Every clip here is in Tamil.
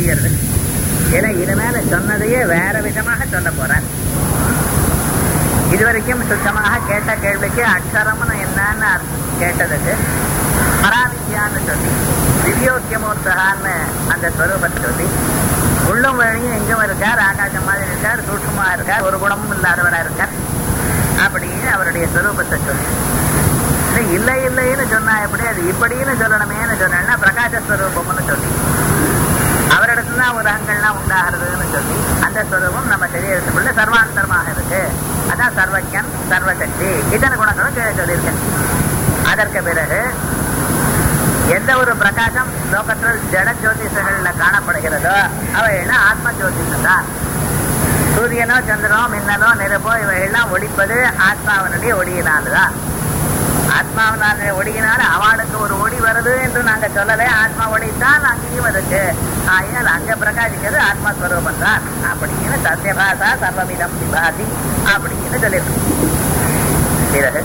முடியறது ஏன்னா இனிமேல சொன்னதையே வேற விதமாக சொல்ல போறார் இதுவரைக்கும் சுத்தமாக கேட்ட கேள்விக்கு அக்ஷரம்னு என்னன்னு அர்த்தம் கேட்டதுக்கு பராவித்யான்னு சொல்லி திவ்யோக்கியமூர்த்தகான்னு அந்த ஸ்வரூபத்தை சொல்லி உள்ளும் வழியும் எங்கும் இருக்கார் ஆகாசம் மாதிரி இருக்கார் சூட்சமா இருக்கார் ஒரு குணமும் இல்லாதவரா இருக்கார் அப்படின்னு அவருடைய ஸ்வரூபத்தை சொல்லி இல்லை, இல்லை இல்லைன்னு சொன்னா எப்படி அது இப்படின்னு சொல்லணுமேன்னு சொன்னா பிரகாசஸ்வரூபம்னு சொல்லி அவரிடத்துல தான் உலகங்கள்லாம் உண்டாகிறதுன்னு சொல்லி அந்த ஸ்வரூபம் நம்ம சரீரத்துக்குள்ள சர்வாந்தரமாக இருக்கு அதான் சர்வஜன் சர்வசக்தி இத்தனை குணங்களும் கீழே சொல்லியிருக்கேன் அதற்கு பிறகு எந்த ஒரு பிரகாசம் லோகத்தில் ஜட ஜோதிஷங்கள்ல காணப்படுகிறதோ அவையெல்லாம் ஆத்ம ஜோதிஷம் தான் சூரியனோ சந்திரனோ மின்னலோ நெருப்போ இவையெல்லாம் ஒளிப்பது ஆத்மாவனுடைய ஒளியினால்தான் ஆத்மாவினால ஒளியினால அவளுக்கு ஒரு ஒளி வருது என்று நாங்க சொல்லலை ஆத்மா ஒளித்தான் அங்கேயும் இருக்கு ஆகையால் அங்க பிரகாசிக்கிறது ஆத்மஸ்வரூபம் தான் அப்படின்னு சத்தியபாசா சர்வமிதம் விபாதி அப்படின்னு சொல்லியிருக்கு பிறகு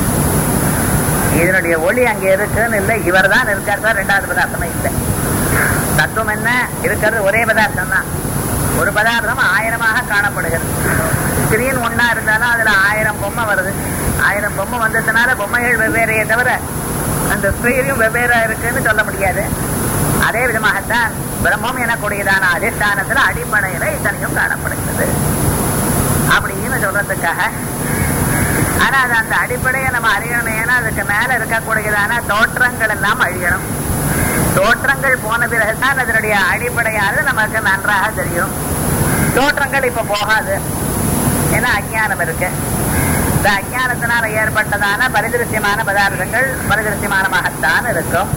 இதனுடைய ஒளி அங்க இருக்குன்னு இல்லை இவர் தான் இருக்கார் சார் ரெண்டாவது பதார்த்தமே இல்லை தத்துவம் என்ன இருக்கிறது ஒரே பதார்த்தம் தான் ஒரு பதார்த்தம் ஆயிரமாக காணப்படுகிறது ஸ்கிரீன் ஒன்னா இருந்தாலும் அதுல ஆயிரம் பொம்மை வருது ஆயிரம் பொம்மை வந்ததுனால பொம்மைகள் வெவ்வேறையே தவிர அந்த ஸ்கிரீனும் வெவ்வேறா இருக்குன்னு சொல்ல முடியாது அதே விதமாகத்தான் பிரம்மம் எனக்கூடியதான அதிஷ்டானத்துல அடிப்படையில இத்தனையும் காணப்படுகிறது அப்படின்னு சொல்றதுக்காக ஆனா அது அந்த அடிப்படையை நம்ம அறியணும் ஏன்னா அதுக்கு மேல இருக்கக்கூடியதான தோற்றங்கள் எல்லாம் அழியணும் தோற்றங்கள் போன பிறகுதான் அதனுடைய அடிப்படையானது நமக்கு நன்றாக தெரியும் தோற்றங்கள் இப்ப போகாது ஏன்னா அஜ்ஞானம் இருக்கு இந்த அஜ்ஞானத்தினால ஏற்பட்டதான பரிதிருஷ்யமான பதார்த்தங்கள் பரிதிருஷ்யமானமாகத்தான் இருக்கும்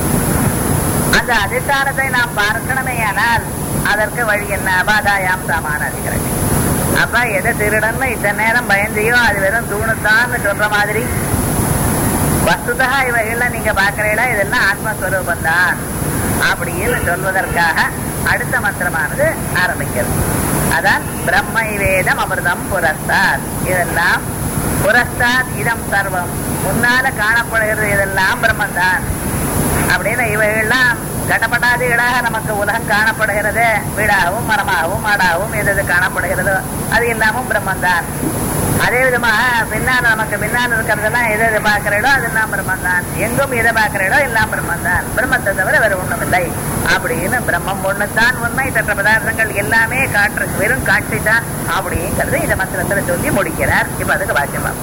அந்த அதிஷ்டானத்தை நாம் பார்க்கணுமே ஆனால் அதற்கு வழி என்ன அபாதாயாம் சாமான அதிகரணி அப்ப எதை திருடன்னு இத்தனை நேரம் பயந்தியோ அது வெறும் தூணுத்தான்னு சொல்ற மாதிரி வஸ்துதா இவைகள்லாம் நீங்க பாக்குறீங்களா இதெல்லாம் ஆத்மஸ்வரூபம் தான் அப்படின்னு சொல்வதற்காக அடுத்த மந்திரமானது ஆரம்பிக்கிறது அதான் பிரம்மை வேதம் அமிர்தம் புரஸ்தாத் இதெல்லாம் புரஸ்தாத் இதம் சர்வம் முன்னால காணப்படுகிறது இதெல்லாம் பிரம்மந்தான் அப்படின்னு இவைகள்லாம் கடப்படாதிகளாக நமக்கு உலகம் காணப்படுகிறது வீடாகவும் மரமாகவும் மாடாகவும் எது எது காணப்படுகிறதோ அது எல்லாமும் பிரம்மந்தான் அதே விதமாக பின்னால் நமக்கு பின்னால் இருக்கிறதெல்லாம் எது எது பார்க்கிறீடோ அதெல்லாம் பிரம்மந்தான் எங்கும் எதை பார்க்கிறீடோ எல்லாம் பிரம்மந்தான் பிரம்மத்தை தவிர வேற ஒண்ணும் இல்லை அப்படின்னு பிரம்மம் ஒண்ணுதான் உண்மை தற்ற பதார்த்தங்கள் எல்லாமே காற்று வெறும் காட்சி தான் அப்படிங்கிறது இந்த மந்திரத்துல சொல்லி முடிக்கிறார் இப்ப அதுக்கு வாக்கியம்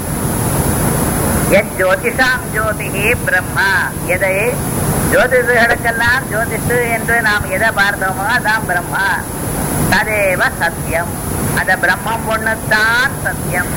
ஜோதிஷாம் ஜோதிஹி பிரம்மா எதை ஜோதிஷர்களுக்கெல்லாம் ஜோதிஷு என்று நாம் எதை பார்த்தோமோ அதான் பிரம்மா ததேவ சத்தியம் அந்த பிரம்மம் ஒண்ணுதான் சத்தியம்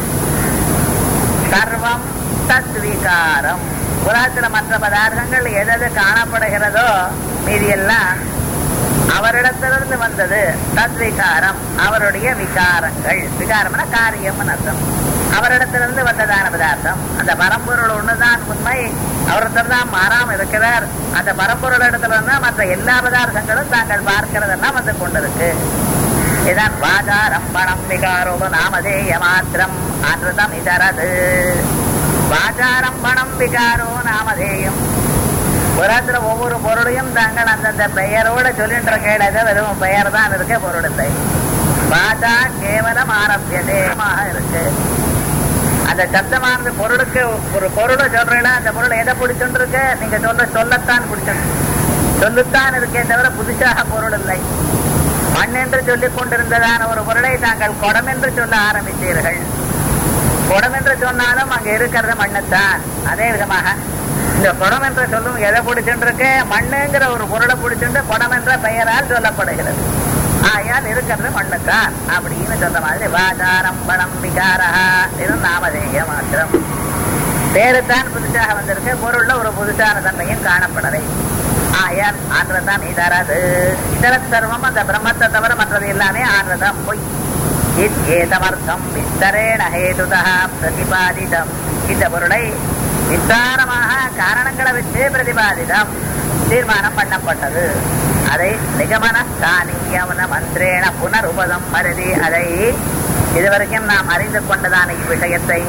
சர்வம் தத்விகாரம் உலகத்துல மற்ற பதார்த்தங்கள் எதது காணப்படுகிறதோ மீதி எல்லாம் அவரிடத்திலிருந்து வந்தது தத்விகாரம் அவருடைய விகாரங்கள் விகாரம்னா காரியம்னு அர்த்தம் அவரிடத்திலிருந்து வந்ததான பதார்த்தம் அந்த பரம்பொருள் ஒண்ணுதான் உண்மை அவரிடத்தில் தான் மாறாம இருக்கிறார் அந்த பரம்பொருள் இடத்துல இருந்தா மற்ற எல்லா பதார்த்தங்களும் தாங்கள் பார்க்கிறதெல்லாம் வந்து கொண்டிருக்கு இதான் வாதாரம் பணம் விகாரோ நாமதேய மாத்திரம் அன்றுதம் இதரது வாச்சாரம் பணம் விகாரோ நாமதேயம் உலகத்துல ஒவ்வொரு பொருளையும் தாங்கள் அந்தந்த பெயரோட சொல்லின்ற கேளத வெறும் பெயர் தான் இருக்க பொருள் இல்லை வாச்சா கேவலம் ஆரம்பியதேமாக இருக்கு அந்த சப்தமானது பொருளுக்கு ஒரு பொருளை சொல்றீங்களா அந்த பொருள் எதை பிடிச்சுட்டு இருக்கு நீங்க சொல்ற சொல்லத்தான் பிடிச்சிருக்கு சொல்லுத்தான் இருக்கே தவிர புதுசாக பொருள் இல்லை மண் என்று சொல்லிக் கொண்டிருந்ததான ஒரு பொருளை தாங்கள் குடம் என்று சொல்ல ஆரம்பித்தீர்கள் குடம் என்று சொன்னாலும் அங்க இருக்கிறது மண்ணுத்தான் அதே விதமாக இந்த குடம் என்று சொல்லும் எதை பிடிச்சுருக்கு மண்ணுங்கிற ஒரு பொருளை பிடிச்சுட்டு குடம் என்ற பெயரால் சொல்லப்படுகிறது ஆயால் இருக்கிறது மண்ணுத்தான் அப்படின்னு சொல்ற மாதிரி வாதாரம் பணம் விகாரா இது நாமதேய மாத்திரம் பேருத்தான் புதுசாக வந்திருக்கு பொருள்ல ஒரு புதுசான தன்மையும் காணப்படலை ஆயால் ஆன்றதான் இதரது இதர சர்வம் அந்த பிரம்மத்தை தவிர மற்றது எல்லாமே ஆன்றதம் பொய் ஏதமர்த்தம் விஸ்தரேண ஹேதுதா பிரதிபாதிதம் இந்த பொருளை விஸ்தாரமாக காரணங்களை வச்சு பிரதிபாதிதம் தீர்மானம் பண்ணப்பட்டது அதை நிகமன ஸ்தானியவன மந்திரேன புனருபதம் மருதி அதை இதுவரைக்கும் நாம் அறிந்து கொண்டதான இவ்விஷயத்தை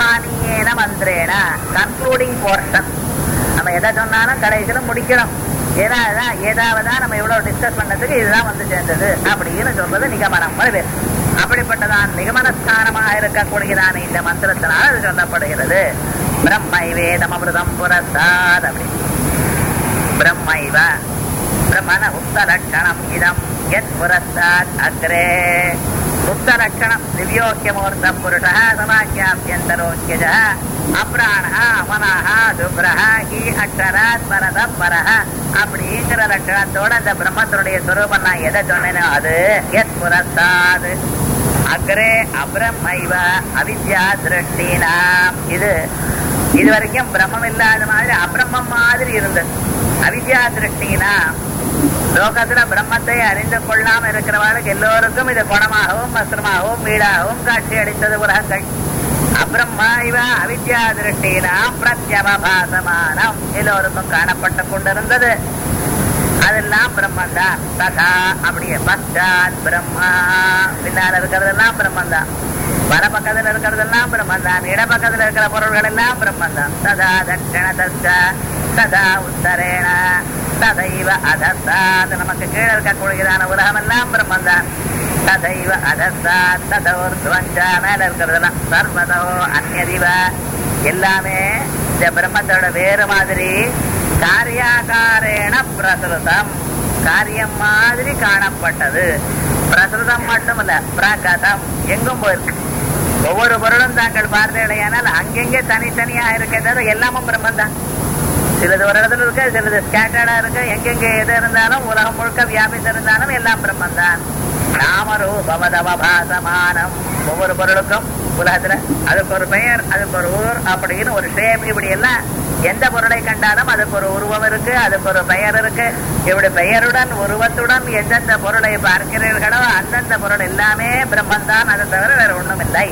நிகமனஸ்தானியேன மந்திரேன கன்க்ளூடிங் போர்ஷன் நம்ம எதை சொன்னாலும் கடைசியில முடிக்கணும் ஏதாவது ஏதாவது நம்ம இவ்வளவு டிஸ்கஸ் பண்ணதுக்கு இதுதான் வந்து சேர்ந்தது அப்படின்னு சொல்றது நிகமனம் பேர் அப்படிப்பட்டதான் நிகமனஸ்தானமாக இருக்கக்கூடியதான இந்த மந்திரத்தினால் அது சொல்லப்படுகிறது பிரம்மை வேதம் அமிர்தம் புரஸ்தாத் அப்படி பிரம்மைவ பிரம்மண உத்தலட்சணம் இதம் எத் புரஸ்தாத் அக்ரே உத்தலட்சணம் திவ்யோக்கியமூர்த்த புருஷ சமாக்கியாபியந்தரோக்கியஜ அப்ராண அமனாக துப்ரஹ ஹி அக்ஷராத் பரத பரஹ அப்படிங்கிற லட்சணத்தோட அந்த பிரம்மத்தினுடைய சுரூபம் நான் எதை சொன்னேனோ அது எத் புரஸ்தாது அக்ரே அப்ரமைவ அவித்யா திருஷ்டினாம் இது இது வரைக்கும் பிரம்மம் இல்லாத மாதிரி அபிரம்மம் மாதிரி இருந்தது அவித்யா திருஷ்டினா லோகத்துல பிரம்மத்தை அறிந்து கொள்ளாம இருக்கிறவர்களுக்கு எல்லோருக்கும் இது குணமாகவும் வஸ்திரமாகவும் வீடாகவும் காட்சி அளித்தது உலகங்கள் அப்ரம்மா இவ அவித்யா திருஷ்டினாம் பிரத்யவபாசமானம் எல்லோருக்கும் காணப்பட்டு கொண்டிருந்தது அதெல்லாம் பிரம்மன் தான் ததா அப்படியே பச்சாத் பிரம்மா பின்னால இருக்கிறதெல்லாம் பிரம்மன் தான் வர பக்கத்துல இருக்கிறதெல்லாம் பிரம்மன் தான் இட பக்கத்துல இருக்கிற பொருள்கள் எல்லாம் பிரம்மன் தான் ததா தட்சணதஸ்த ததா உத்தரேண ததைவ அதஸ்தா அது நமக்கு கீழே இருக்கக்கூடியதான உலகம் எல்லாம் பிரம்மன் தான் ததைவ அதஸ்தா ததோர் துவஞ்சா மேல இருக்கிறதெல்லாம் சர்வதோ அந்நதிவ எல்லாமே இந்த பிரம்மத்தோட வேறு மாதிரி காரியாகாரேண பிரசுருதம் காரியம் மாதிரி காணப்பட்டது பிரசுருதம் மட்டுமல்ல பிரகதம் எங்கும் போயிருக்கு ஒவ்வொரு பொருளும் தாங்கள் பார்த்தீர்களேயானால் அங்கெங்கே தனித்தனியா இருக்கிறது எல்லாமும் பிரம்மன் தான் சிலது ஒரு இடத்துல இருக்கு சிலது ஸ்கேட்டர்டா இருக்கு எங்கெங்க எது இருந்தாலும் உலகம் முழுக்க வியாபித்து இருந்தாலும் எல்லாம் பிரம்மன் தான் நாமரூபவதவபாசமானம் ஒவ்வொரு பொருளுக்கும் உலகத்துல அதுக்கு ஒரு பெயர் அதுக்கு ஒரு ஊர் அப்படின்னு ஒரு ஷேப் இப்படி எல்லாம் எந்த பொருளை கண்டாலும் அதுக்கு ஒரு உருவம் இருக்கு அதுக்கு ஒரு பெயர் இருக்கு இப்படி பெயருடன் உருவத்துடன் எந்தெந்த பொருளை பார்க்கிறீர்களோ அந்தந்த பொருள் எல்லாமே பிரம்மன் தான் அதை தவிர வேற ஒண்ணும் இல்லை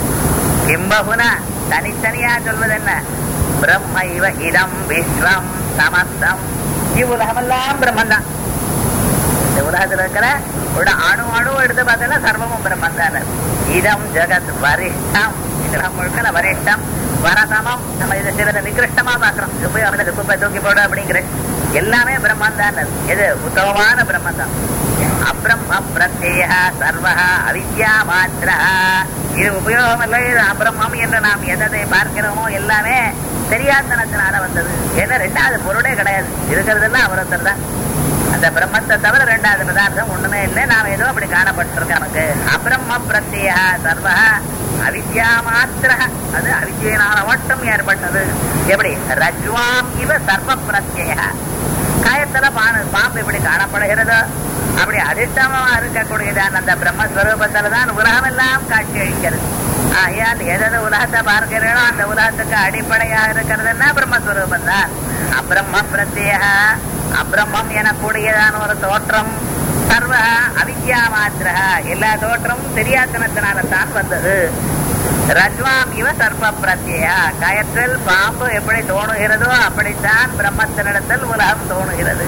கிம்பகுன தனித்தனியா சொல்வது என்ன பிரம்ம இவ இதம் விஸ்வம் சமஸ்தம் இவ்வுலகமெல்லாம் பிரம்மன் தான் இந்த உலகத்துல இருக்கிற ஒரு அணு அணு எடுத்து பார்த்தா சர்வமும் பிரம்மன் தான் இதம் ஜெகத் வரிஷ்டம் இதெல்லாம் முழுக்க வரிஷ்டம் வரசமம் நம்ம இதை சிலதை நிகிருஷ்டமா பாக்குறோம் இது போய் அவனுக்கு குப்பை தூக்கி போடு அப்படிங்கிற எல்லாமே பிரம்மன் தான் இது உத்தமமான பிரம்மன் தான் அப்ரம்ம பிரத்ய சர்வ அவித்யா மாத்திர இது உபயோகம் இல்லை இது அப்ரம்மம் என்று நாம் எதை பார்க்கிறோமோ எல்லாமே தெரியாதனத்தினால வந்தது ஏன்னா ரெண்டாவது பொருளே கிடையாது இருக்கிறதெல்லாம் அவரத்தர் தான் அந்த பிரம்மத்தை தவிர ரெண்டாவது பதார்த்தம் ஒண்ணுமே இல்லை நாம் ஏதோ அப்படி காணப்பட்டிருக்க நமக்கு அப்ரம்ம பிரத்ய சர்வ அவித்யா மாத்திர அது அவித்யினால மட்டும் ஏற்பட்டது எப்படி ரஜ்வாம் இவ சர்வ பிரத்ய காயத்துல பானு பாம்பு இப்படி காணப்படுகிறதோ அப்படி அதிர்ஷ்டமா இருக்கக்கூடியதான் அந்த பிரம்மஸ்வரூபத்துல தான் உலகம் எல்லாம் காட்சி அளிக்கிறது ஆகையால் எதாவது உலகத்தை பார்க்கிறீர்களோ அந்த உலகத்துக்கு அடிப்படையா இருக்கிறதுன்னா பிரம்மஸ்வரூபம் தான் அப்ரம்ம பிரத்ய அப்ரம்மம் எனக்கூடியதான ஒரு தோற்றம் சர்வ அவித்யா மாத்திர எல்லா தோற்றமும் தெரியாதனத்தினால தான் வந்தது ரஜ்வாம் இவ சர்ப்ப பிரத்யா கயத்தில் பாம்பு எப்படி தோணுகிறதோ அப்படித்தான் பிரம்மத்தினிடத்தில் உலகம் தோணுகிறது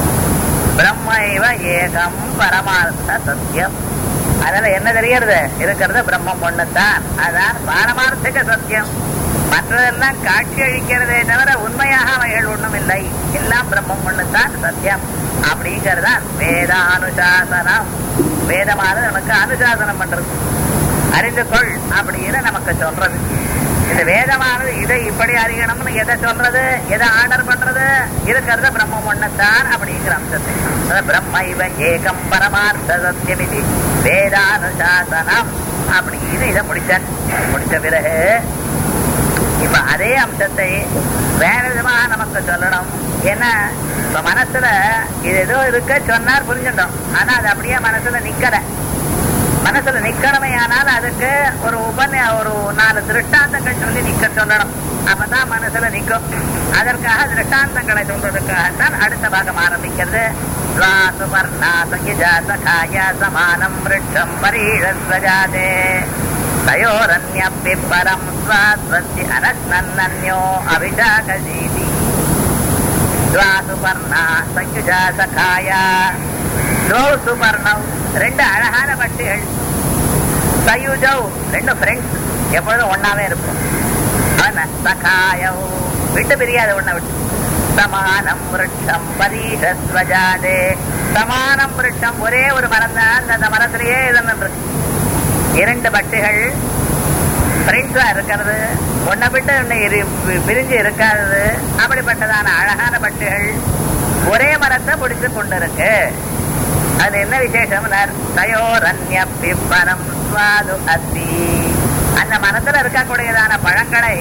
பிரம்ம இவ ஏகம் பரமார்த்த சத்தியம் அதனால என்ன தெரியறது இருக்கிறது பிரம்மம் ஒண்ணுதான் அதான் பாரமார்த்திக சத்தியம் மற்றதெல்லாம் காட்சி அழிக்கிறதே தவிர உண்மையாக அவைகள் ஒண்ணும் இல்லை எல்லாம் பிரம்மம் ஒண்ணுதான் சத்தியம் அப்படிங்கறதுதான் வேதானுசாசனம் வேதமானது நமக்கு அனுசாசனம் பண்றது அறிந்து கொள் அப்படின்னு நமக்கு சொல்றது இந்த வேதமானது இதை இப்படி அறியணும்னு எதை சொல்றது எதை ஆர்டர் பண்றது இருக்கிறத பிரம்மம் ஒண்ணுத்தான் அப்படிங்கிற அம்சத்தை அதாவது பிரம்ம இவ ஏகம் பரமார்த்த சத்தியம் இது வேதானுசாசனம் அப்படின்னு இதை முடிச்சார் முடிச்ச பிறகு இப்ப அதே அம்சத்தை வேற விதமாக நமக்கு சொல்லணும் ஏன்னா இப்ப மனசுல இது ஏதோ இருக்க சொன்னார் புரிஞ்சுட்டோம் ஆனா அது அப்படியே மனசுல நிக்கல மனசுல நிக்கணுமே ஆனால் அதுக்கு ஒரு உபன்ய ஒரு நாலு திருஷ்டாந்தங்கள் சொல்லி நிக்க சொல்லணும் அப்பதான் மனசுல நிக்கும் அதற்காக திருஷ்டாந்தங்களை சொல்றதுக்காகத்தான் அடுத்த பாகம் ஆரம்பிக்கிறது சுவர்ணா சகிஜா சகாய சமானம் விருட்சம் பரீழஸ்வஜாதே தயோரண்யப்பி பரம் ஸ்வாஸ்வஸ்தி அனஸ்னன்னோ அபிஷாகசீதி சுவர்ணா சகிஜா சகாயா சுபர்ணம் ரெண்டு அழகான பட்டிகள் சயுஜவ் ரெண்டு ஃப்ரெண்ட்ஸ் எப்பொழுதும் ஒன்னாவே இருக்கும் சகாயவ் விட்டு பிரியாத ஒண்ண விட்டு சமானம் விருட்சம் பரீஷஸ்வஜாதே சமானம் விருட்சம் ஒரே ஒரு மரம் தான் அந்த மரத்திலேயே இருந்துட்டு இருக்கு இரண்டு பட்டுகள் ஃப்ரெண்ட்ஸா இருக்கிறது ஒன்னை விட்டு ஒன்னு இரு- பிரிஞ்சு இருக்காது அப்படிப்பட்டதான அழகான பட்டுகள் ஒரே மரத்தை பிடிச்சு கொண்டிருக்கு அது என்ன விசேஷம் தயோரண்ய பிப்பனம் சுவாது அத்தி அந்த மரத்துல இருக்கக்கூடியதான பழங்களை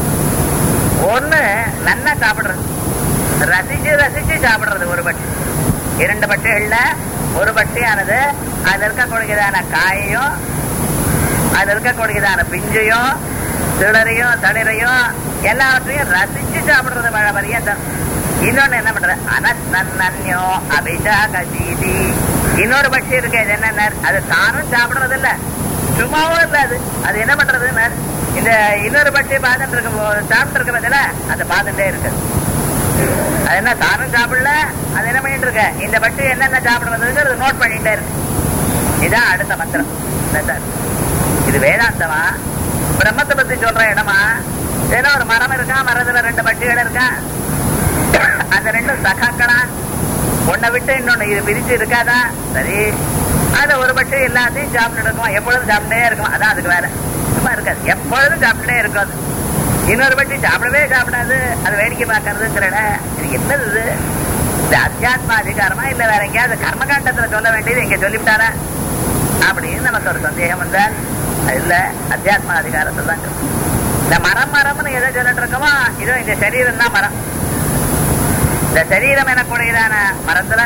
ஒண்ணு நன்னா சாப்பிடுறது ரசிச்சு ரசிச்சு சாப்பிடுறது ஒரு பட்டு இரண்டு பட்டுகள்ல ஒரு பட்டியானது அதுல இருக்கக்கூடியதான காயையும் அதுல இருக்கக்கூடியதான பிஞ்சையும் திளரையும் தளிரையும் எல்லாவற்றையும் ரசிச்சு சாப்பிடுறது மழை பரியந்தம் இன்னொன்னு என்ன பண்றது அனஸ்னன்யோ அபிஷாக சீதி இன்னொரு பட்சி இருக்கு இது என்ன அது தானும் சாப்பிடுறது இல்ல சும்மாவும் இல்ல அது அது என்ன பண்றதுன்னு இந்த இன்னொரு பட்சி பார்த்துட்டு இருக்கும் சாப்பிட்டு இருக்க பதில அது பார்த்துட்டே இருக்கு அது என்ன தானும் சாப்பிடல அது என்ன பண்ணிட்டு இருக்க இந்த பட்சி என்னென்ன சாப்பிடுறதுங்கிறது நோட் பண்ணிட்டே இருக்கு இதான் அடுத்த மந்திரம் Method. இது வேதாந்தமா பிரம்மத்தை பத்தி சொல்ற இடமா ஏதோ ஒரு மரம் இருக்கா மரத்துல ரெண்டு பட்டிகள் இருக்கா அந்த ரெண்டும் சகாக்களா ஒன்னை விட்டு இன்னொன்னு இது பிரிச்சு இருக்காதா சரி அது ஒரு பட்டு எல்லாத்தையும் சாப்பிட்டு இருக்கும் எப்பொழுதும் சாப்பிட்டே இருக்கும் அதான் அதுக்கு வேலை சும்மா இருக்காது எப்பொழுதும் சாப்பிட்டுட்டே இருக்கும் அது இன்னொரு பட்டி சாப்பிடவே சாப்பிடாது அது வேடிக்கை பார்க்கறதுங்கிறட இது என்னது இது இது அத்தியாத்ம அதிகாரமா இல்ல வேற எங்கேயாவது கர்மகாண்டத்துல சொல்ல வேண்டியது இங்க சொல்லிவிட்டாரா அப்படின்னு நமக்கு ஒரு சந்தேகம் வந்தால் அது இல்ல அத்தியாத்ம அதிகாரத்தில் தான் இருக்கு. இந்த மரம் மரம்னு எதை சொல்லிட்டு இருக்கோமோ இதோ இந்த சரீரம் தான் மரம் இந்த சரீரம் எனக்கூடியதான மரத்துல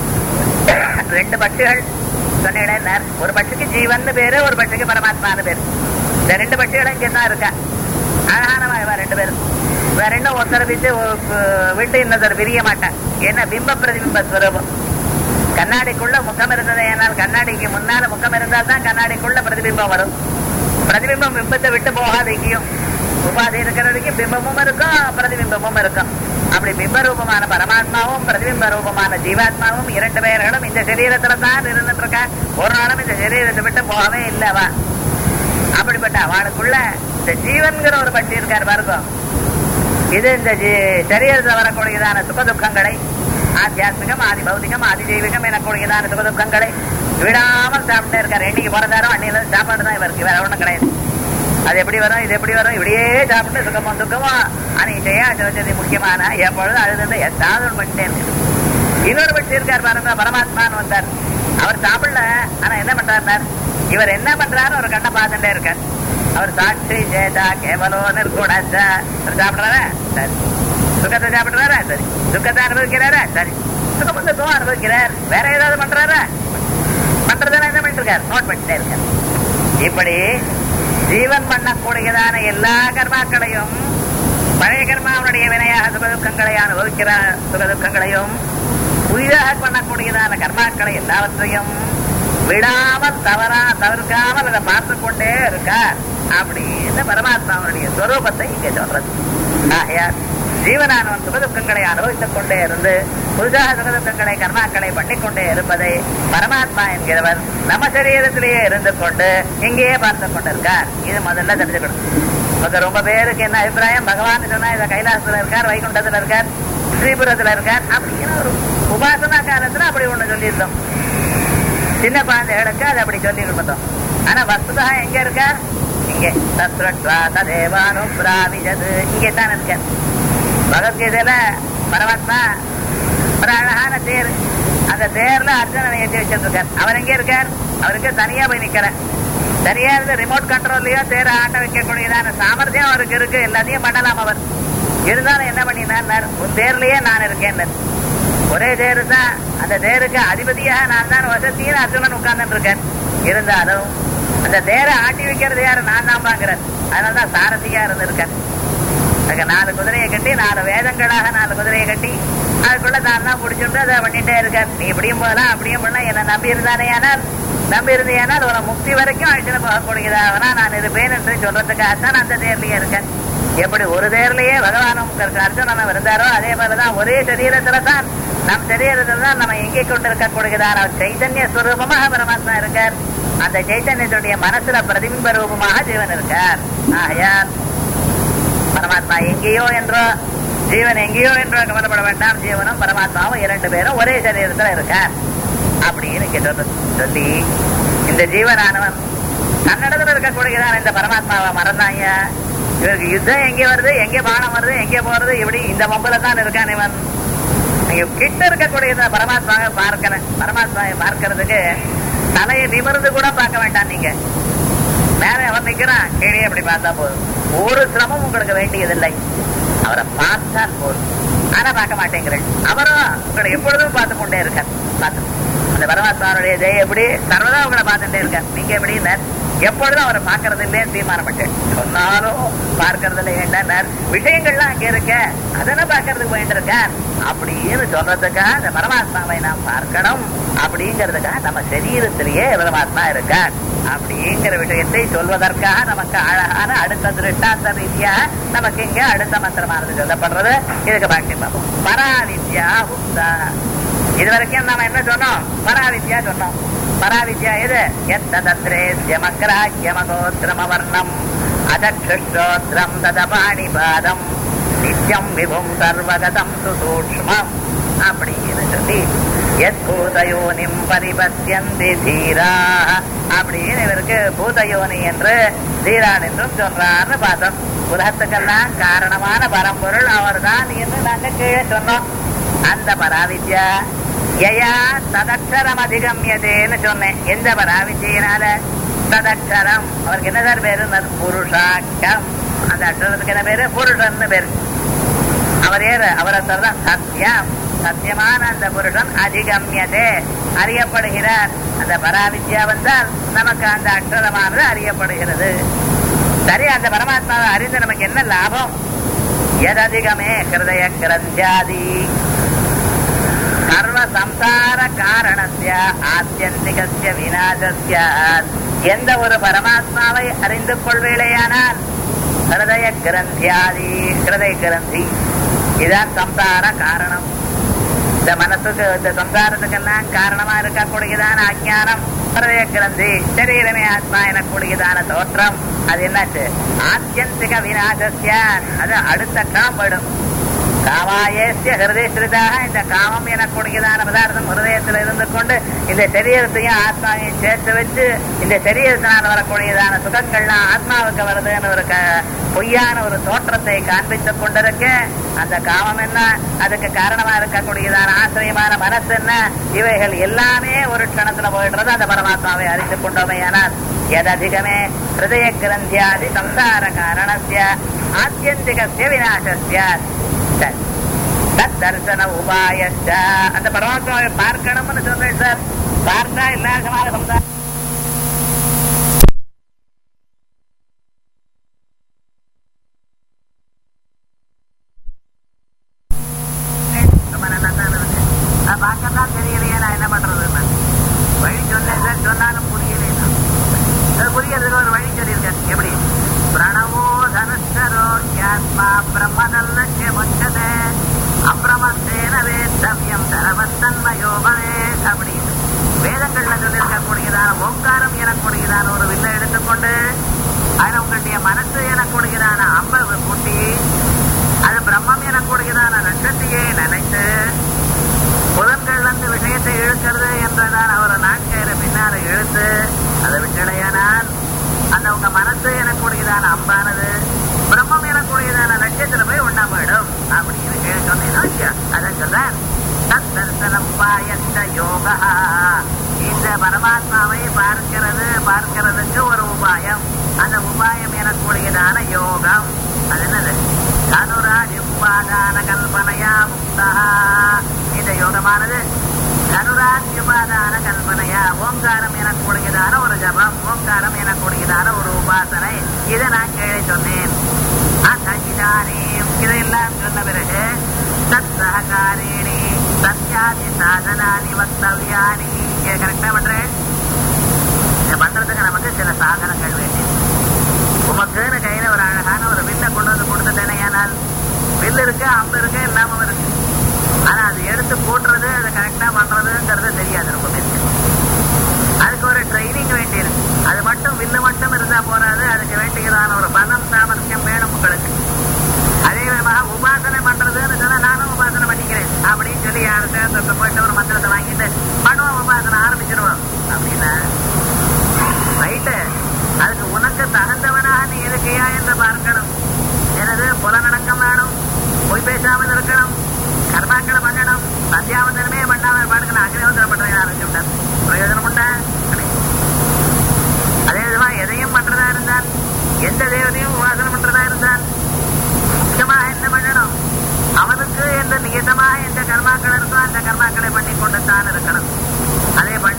ரெண்டு பட்சிகள் சொன்னேன் ஒரு பட்சிக்கு ஜீவன் பேரு ஒரு பட்சிக்கு பரமாத்மான்னு பேரு இந்த ரெண்டு பட்சிகளும் இங்கே தான் இருக்கா அழகானவா இவா ரெண்டு பேரும் வேற ரெண்டும் ஒருத்தர் விட்டு விட்டு இன்னொருத்தர் பிரிய மாட்டான் ஏன்னா பிம்ப பிரதிபிம்ப ஸ்வரூபம் கண்ணாடிக்குள்ள முகம் இருந்தது ஏனால் கண்ணாடிக்கு முன்னால முகம் இருந்தால் தான் கண்ணாடிக்குள்ள பிரதிபிம்பம் வரும் பிரதிபிம்பம் பிம்பத்தை விட்டு போகாது எங்கேயும் உபாதி இருக்கிற வரைக்கும் பிம்பமும் இருக்கும் பிரதிபிம்பமும் இருக்கும் அப்படி பிம்ப ரூபமான பரமாத்மாவும் பிரதிபிம்ப ரூபமான ஜீவாத்மாவும் இரண்டு பேர்களும் இந்த சரீரத்துல தான் இருந்துட்டு இருக்க ஒரு நாளும் இந்த சரீரத்தை விட்டு போகவே இல்லவா அப்படிப்பட்ட அவளுக்குள்ள இந்த ஜீவன்கிற ஒரு பட்டி இருக்கார் பாருங்க இது இந்த ஜீ- சரீரத்தில் வரக்கூடியதான சுக துக்கங்களை ஆத்தியாத்மிகம் ஆதி பௌதிகம் ஆதி தெய்வீகம் எனக்கூடியதான சுக துக்கங்களை விடாமல் சாப்பிட்டே இருக்காரு என்னைக்கு பிறந்தாரோ அன்னையில இருந்து சாப்பாடு தான் இவருக்கு வேற ஒண்ணும் கிடையாது அது எப்படி வரும் இது எப்படி வரும் இப்படியே சாப்பிட்டு சுகமும் துக்கமும் அனிச்சையா ஜோதி முக்கியமான எப்பொழுதும் அது வந்து எதாவது ஒன்று பண்ணிட்டே இருக்கு இன்னொரு பட்சி இருக்கார் பாருங்க பரமாத்மான்னு வந்தார் அவர் சாப்பிடல ஆனா என்ன பண்றாரு இவர் என்ன பண்றாரு ஒரு கண்ணை பார்த்துட்டே இருக்கார் அவர் சாட்சி ஜேதா கேவலோ நிற்கூடாச்சா சாப்பிடுறாரா சரி சுகத்தை சாப்பிடுறாரா சரி துக்கத்தை அனுபவிக்கிறாரா சரி சுகம் துக்கம் அனுபவிக்கிறார் வேற ஏதாவது பண்றாரா பண்றதெல்லாம் என்ன பண்ணிட்டு இருக்கார் நோட் பண்ணிட்டே இருக்கார் இப்படி ஜீவன் பண்ணக்கூடியதான எல்லா கர்மாக்களையும் பழைய கர்மாவுடைய வினையாக சுகதுக்கங்களை அனுபவிக்கிற சுகதுக்கங்களையும் புதிதாக பண்ணக்கூடியதான கர்மாக்களை எல்லாவற்றையும் விடாமல் தவறா தவிர்க்காமல் அதை பார்த்து கொண்டே இருக்கார் அப்படின்னு பரமாத்மாவுடைய ஸ்வரூபத்தை இங்கே சொல்றது ஆகையால் ஜீவனானவன் சுகதுக்கங்களை அனுபவித்துக் கொண்டே இருந்து புதிதாக சுகதுக்கங்களை கர்மாக்களை பண்ணிக்கொண்டே இருப்பதை பரமாத்மா என்கிறவர் நம்ம சரீரத்திலேயே இருந்து கொண்டு இங்கேயே பார்த்து கொண்டிருக்கார் இது முதல்ல தெரிஞ்சுக்கணும் இப்ப ரொம்ப பேருக்கு என்ன அபிப்பிராயம் பகவான் சொன்னா இத கைலாசத்துல இருக்கார் வைகுண்டத்துல இருக்கார் ஸ்ரீபுரத்துல இருக்கார் அப்படின்னு ஒரு உபாசனா காலத்துல அப்படி ஒண்ணு சொல்லியிருந்தோம் சின்ன குழந்தைகளுக்கு அது அப்படி சொல்லி இருந்தோம் ஆனா வஸ்துதா எங்க இருக்கார் இங்கே தத்ரட்வா ததேவானு பிராவிஜது இங்கே தான் இருக்கார் பகவத்கீதையில பரமாத்மா ஒரு அழகான தேர் அந்த தேர்ல அர்ஜுனனை ஏற்றி வச்சிருக்கார் அவர் எங்க இருக்கார் அவருக்கு தனியா போய் நிக்கிறார் தனியா இருந்து ரிமோட் கண்ட்ரோல்லயோ தேரை ஆட்ட வைக்கக்கூடியதான சாமர்த்தியம் அவருக்கு இருக்கு எல்லாத்தையும் பண்ணலாம் அவர் இருந்தாலும் என்ன பண்ணினார் உன் தேர்லயே நான் இருக்கேன் ஒரே தேரு தான் அந்த தேருக்கு அதிபதியாக நான் தான் வசதியும் அர்ஜுனன் உட்கார்ந்துட்டு இருக்கேன் இருந்தாலும் அந்த தேரை ஆட்டி வைக்கிறது யாரு நான் தான் பாக்குறேன் அதனாலதான் சாரதியா இருந்திருக்கேன் அங்க நாலு குதிரையை கட்டி நாலு வேதங்களாக நாலு குதிரையை கட்டி அதுக்குள்ள நான் தான் பிடிச்சிட்டு அதை பண்ணிட்டே இருக்கேன் நீ இப்படியும் போகலாம் அப்படியும் பண்ணலாம் என்ன நம்பி இருந்தானே ஆனால் நம்பி இருந்தேனால் ஒரு முக்தி வரைக்கும் அழைச்சிட்டு போகக்கூடியதாகனா நான் இருப்பேன் என்று சொல்றதுக்காகத்தான் அந்த தேர்லயே இருக்கேன் எப்படி ஒரு தேர்லயே பகவானும் அர்ஜுனனும் இருந்தாரோ அதே மாதிரிதான் ஒரே சரீரத்துல தான் நம் சரீரத்துல தான் நம்ம எங்கே கொண்டு இருக்கக்கூடியதான சைதன்ய ஸ்வரூபமாக பரமாத்மா இருக்கார் அந்த சைத்தன்யத்துடைய மனசுல பிரதிபிம்ப ரூபமாக ஜீவன் இருக்கார் ஆகையால் பரமாத்மா எங்கேயோ என்றோ ஜீவன் எங்கேயோ என்று கவலைப்பட வேண்டாம் ஜீவனும் பரமாத்மாவும் இரண்டு பேரும் ஒரே சரீரத்துல இருக்கார் அப்படின்னு கேட்டு சொல்லி இந்த ஜீவனானவன் தன்னிடத்துல இருக்கக்கூடியதான் இந்த பரமாத்மாவை மறந்தாங்க இவருக்கு யுத்தம் எங்கே வருது எங்கே பானம் வருது எங்கே போறது இப்படி இந்த மொம்பல தான் இருக்கான் இவன் நீங்க கிட்ட இருக்கக்கூடியத பரமாத்மாவை பார்க்கல பரமாத்மாவை பார்க்கறதுக்கு தலையை நிமிர்ந்து கூட பார்க்க வேண்டாம் நீங்க மேலே அவன் நிக்கிறான் கீழே அப்படி பார்த்தா போதும் ஒரு சிரமம் உங்களுக்கு வேண்டியதில்லை அவரை பார்த்தால் போதும் ஆனா பார்க்க மாட்டேங்கிறேன் அவரும் உங்களை எப்பொழுதும் பார்த்து கொண்டே இருக்கார் பார்த்து அந்த பரமாத்மாவுடைய ஜெய எப்படி சர்வதா உங்களை பார்த்துட்டே இருக்கார் நீங்க எப்படின்னு எப்பொழுதும் அவரை பார்க்கறது இல்லையே தீர்மானம் பண்ணிட்டேன் சொன்னாலும் பார்க்கறது இல்லை ஏன்டா விஷயங்கள்லாம் அங்க இருக்க அதனை பார்க்கறதுக்கு போயிட்டு இருக்கேன் அப்படின்னு சொல்றதுக்காக அந்த பரமாத்மாவை நாம் பார்க்கணும் அப்படிங்கிறதுக்காக நம்ம சரீரத்திலேயே பரமாத்மா இருக்கார் அப்படிங்கிற விஷயத்தை சொல்வதற்காக நமக்கு அழகான அடுத்த திருஷ்டாந்த ரீதியா நமக்கு இங்க அடுத்த மந்திரமானது சொல்லப்படுறது இதுக்கு பாக்கியம் பார்ப்போம் பராவித்யா உக்தா இது வரைக்கும் நாம என்ன சொன்னோம் பராவித்யா சொன்னோம் பராவித்யா எது எத்ததத்ரேஸ்யமக்ராஹ்யமகோத்திரமவர்ணம் அதக்ஷோத்திரம் ததபாணிபாதம் நித்யம் விபும் சர்வகதம் சுசூக்ஷ்மம் அப்படின்னு சொல்லி எத்பூதயோனிம் பரிபத்தியந்தி தீரா அப்படின்னு இவருக்கு பூதயோனி என்று தீரான் என்றும் சொல்றான்னு பார்த்தோம் உலகத்துக்கெல்லாம் காரணமான பரம்பொருள் அவர்தான் என்று நாங்க கீழே சொன்னோம் அந்த பராவித்யா யயா ததக்ஷரம் அதிகமியதேன்னு சொன்னேன் எந்த பராவித்யினால ததக்ஷரம் அவருக்கு என்ன சார் பேரு புருஷாக்கம் அந்த அக்ஷரத்துக்கு என்ன பேரு புருஷன் பேரு அவர் ஏறு அவரை சொல்றான் சத்தியம் சத்தியமான அந்த புருஷன் அதிகமியதே அறியப்படுகிறார் அந்த பராவித்யா வந்தால் நமக்கு அந்த அக்ஷரமானது அறியப்படுகிறது சரி அந்த பரமாத்மாவை அறிந்து நமக்கு என்ன லாபம் எததிகமே ஹிருதய கிரந்தியாதி சர்வ சம்சார காரணஸ்ய ஆத்தியந்திகஸ்ய விநாசஸ்ய எந்த ஒரு பரமாத்மாவை அறிந்து கொள்வேளையானால் ஹிருதய கிரந்தியாதி ஹிருதய கிரந்தி இதான் சம்சார காரணம் இந்த மனசுக்கு இந்த சம்சாரத்துக்கெல்லாம் காரணமா இருக்கக்கூடியதான அஜானம் ஹிருதய கிரந்தி சரீரமே ஆத்மா எனக்கூடியதான தோற்றம் அது என்னாச்சு ஆத்தியந்திக விநாசஸ்ய அது அடுத்த கணம் படும் காமாயேசிய ஹிருதயஸ்ரிதாக இந்த காமம் எனக்கூடியதான பதார்த்தம் ஹிருதயத்தில் இருந்து கொண்டு இந்த சரீரத்தையும் ஆத்மாவையும் சேர்த்து வச்சு இந்த சரீரத்தினால் வரக்கூடியதான சுகங்கள்லாம் ஆத்மாவுக்கு வருதுன்னு ஒரு பொய்யான ஒரு தோற்றத்தை காண்பித்துக் கொண்டிருக்க அந்த காமம் என்ன அதுக்கு காரணமா இருக்கக்கூடியதான ஆசிரியமான மனசு என்ன இவைகள் எல்லாமே ஒரு க்ஷணத்துல போயிடுறது அந்த பரமாத்மாவை அறிந்து கொண்டோமே ஆனால் எததிகமே ஹிருதய கிரந்தியாதி சம்சார காரணஸ்ய ஆத்தியந்திகஸ்ய விநாசஸ்ய தர்சன உபாயச்ச அந்த பரமாத்மாவை பார்க்கணும்னு சொல்றேன் சார் பார்த்தா இல்லாதமான சம்சாரம் பார்க்கத்தான் தெரியலையே நான் என்ன பண்றதுன்னு வழி சொன்னேன் சார் சொன்னாலும் புரியலையா புரியறதுக்கு ஒரு வழி சொல்லியிருக்கேன் எப்படி பிரணவோ தனுஷரோ யாத்மா பிரம்மதல்ல முச்சதே அப்பிரமத்தேன வேத்தவியம் தரவத்தன்மயோகமே அப்படின்னு வேதங்கள்ல சொல்லியிருக்கக்கூடியதான ஓங்காரம் எனக்கூடியதான ஒரு வில்லை எடுத்துக்கொண்டு அதுல உங்களுடைய மனசு எனக்கூடியதான அம்ப கூட்டி அது பிரம்மம் எனக்கூடியதான நட்சத்தியை நினைத்து புலன்கள் வந்து விஷயத்தை இழுக்கிறது என்றதான் அவர் நாட்கயிறு பின்னால இழுத்து அதை விட்டடையானால் அந்த உங்க மனசு எனக்கூடியதான அம்பானது பிரம்மம் எனக்கூடியதான லட்சியத்துல போய் உண்ணா போயிடும் அப்படின்னு கேள்வி சொன்னீங்கன்னா அதான் சொல்றேன் தத் தரிசனம் பாயந்த யோகா இந்த பரமாத்மாவை பார்க்கிறது பார்க்கிறதுக்கு ஒரு உபாயம் அந்த உபாயம் எனக்கூடியதான யோகம் அது என்னது தனுராஜ் உபாதான கல்பனையா முக்தா இந்த யோகமானது தனுராஜ் உபாதான கல்பனையா ஓங்காரம் எனக்கூடியதான ஒரு ஜபம் ஓங்காரம் எனக்கூடியதான ஒரு உபாசனை இதை நான் கீழே சொன்னேன் இதையெல்லாம் சொன்ன பிறகு தத் சககாரிணி சத்யாதி சாதனானி வக்தவியானி இதை கரெக்டா பண்றேன் இதை பண்றதுக்கு நமக்கு சில சாதனங்கள் வேண்டியது உமக்குன்னு கையில ஒரு அழகான ஒரு வில்லை கொண்டு வந்து கொடுத்துட்டேனே ஆனால் வில் இருக்கு அம்பு இருக்கு எல்லாமும் இருக்கு ஆனா அது எடுத்து போட்டுறது அதை கரெக்டா பண்றதுங்கிறது தெரியாது ரொம்ப பேருக்கு அதுக்கு ஒரு ட்ரைனிங் வேண்டியிருக்கு அது மட்டும் வில்லு மட்டும் இருந்தா போறாது அதுக்கு வேண்டியதான ஒரு பலம் சாமர்த்தியம் வேணும் உங்களுக்கு அதே விதமாக உபாசனை பண்றது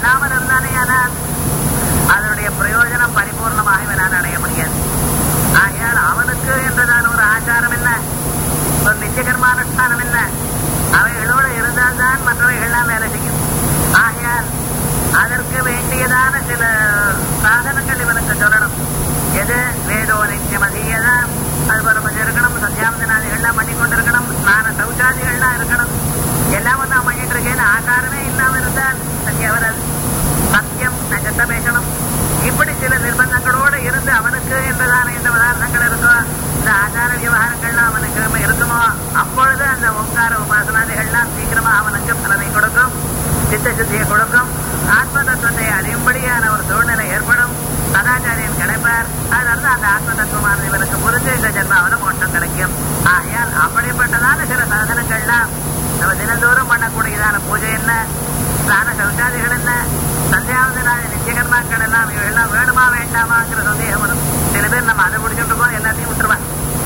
பண்ணாமல் இருந்தானே ஆனால் அதனுடைய பிரயோஜனம் பரிபூர்ணமாக இவனால் அடைய முடியாது ஆகையால் அவனுக்கு என்றதான ஒரு ஆச்சாரம் என்ன ஒரு நித்திய கர்மானுஷ்டானம் என்ன அவைகளோடு இருந்தால்தான் மற்றவைகள்லாம் வேலை செய்யும் ஆகையால் அதற்கு வேண்டியதான சில சாதனங்கள் இவனுக்கு சொல்லணும் எது வேதோ நித்தியம் அதீயதான் அது போல கொஞ்சம் இருக்கணும் சத்தியாவந்தனாதிகள்லாம் பண்ணி கொண்டிருக்கணும் ஸ்நான சௌச்சாதிகள்லாம் இருக்கணும் எல்லாம் வந்து நான் பண்ணிட்டு இருக்கேன்னு ஆகாரமே இல்லாம இருந்தால் சத்தியம் வராது சத்தியம் நகத்தை பேசணும் இப்படி சில நிர்பந்தங்களோடு இருந்து அவனுக்கு என்றதான இந்த பதார்த்தங்கள் இருக்கோ இந்த ஆச்சார விவகாரங்கள்லாம் அவனுக்கு இருக்குமோ அப்பொழுது அந்த ஓங்கார உபாசனாதிகள்லாம் சீக்கிரமா அவனுக்கு பலனை கொடுக்கும் சித்த சுத்தியை கொடுக்கும் ஆத்ம தத்துவத்தை அறியும்படியான ஒரு சூழ்நிலை ஏற்படும் சதாச்சாரியன் கிடைப்பார் அதிலிருந்து அந்த ஆத்ம தத்துவமானது இவனுக்கு புரிஞ்சு இந்த ஜென்மாவில் மோட்சம் கிடைக்கும் ஆகையால் அப்படிப்பட்டதான சில சாதனங்கள்லாம் நம்ம தினந்தோறும் பண்ணக்கூடியதான பூஜை என்ன ஸ்நான சௌச்சாதிகள் என்ன சந்தியாவதனால நிச்சயகர்மாக்கள் எல்லாம் இவையெல்லாம் வேணுமா வேண்டாமாங்கிற சந்தேகம் வரும் சில பேர் நம்ம அதை பிடிச்சிட்டு இருக்கோம் எல்லாத்தையும் விட்டுருவான்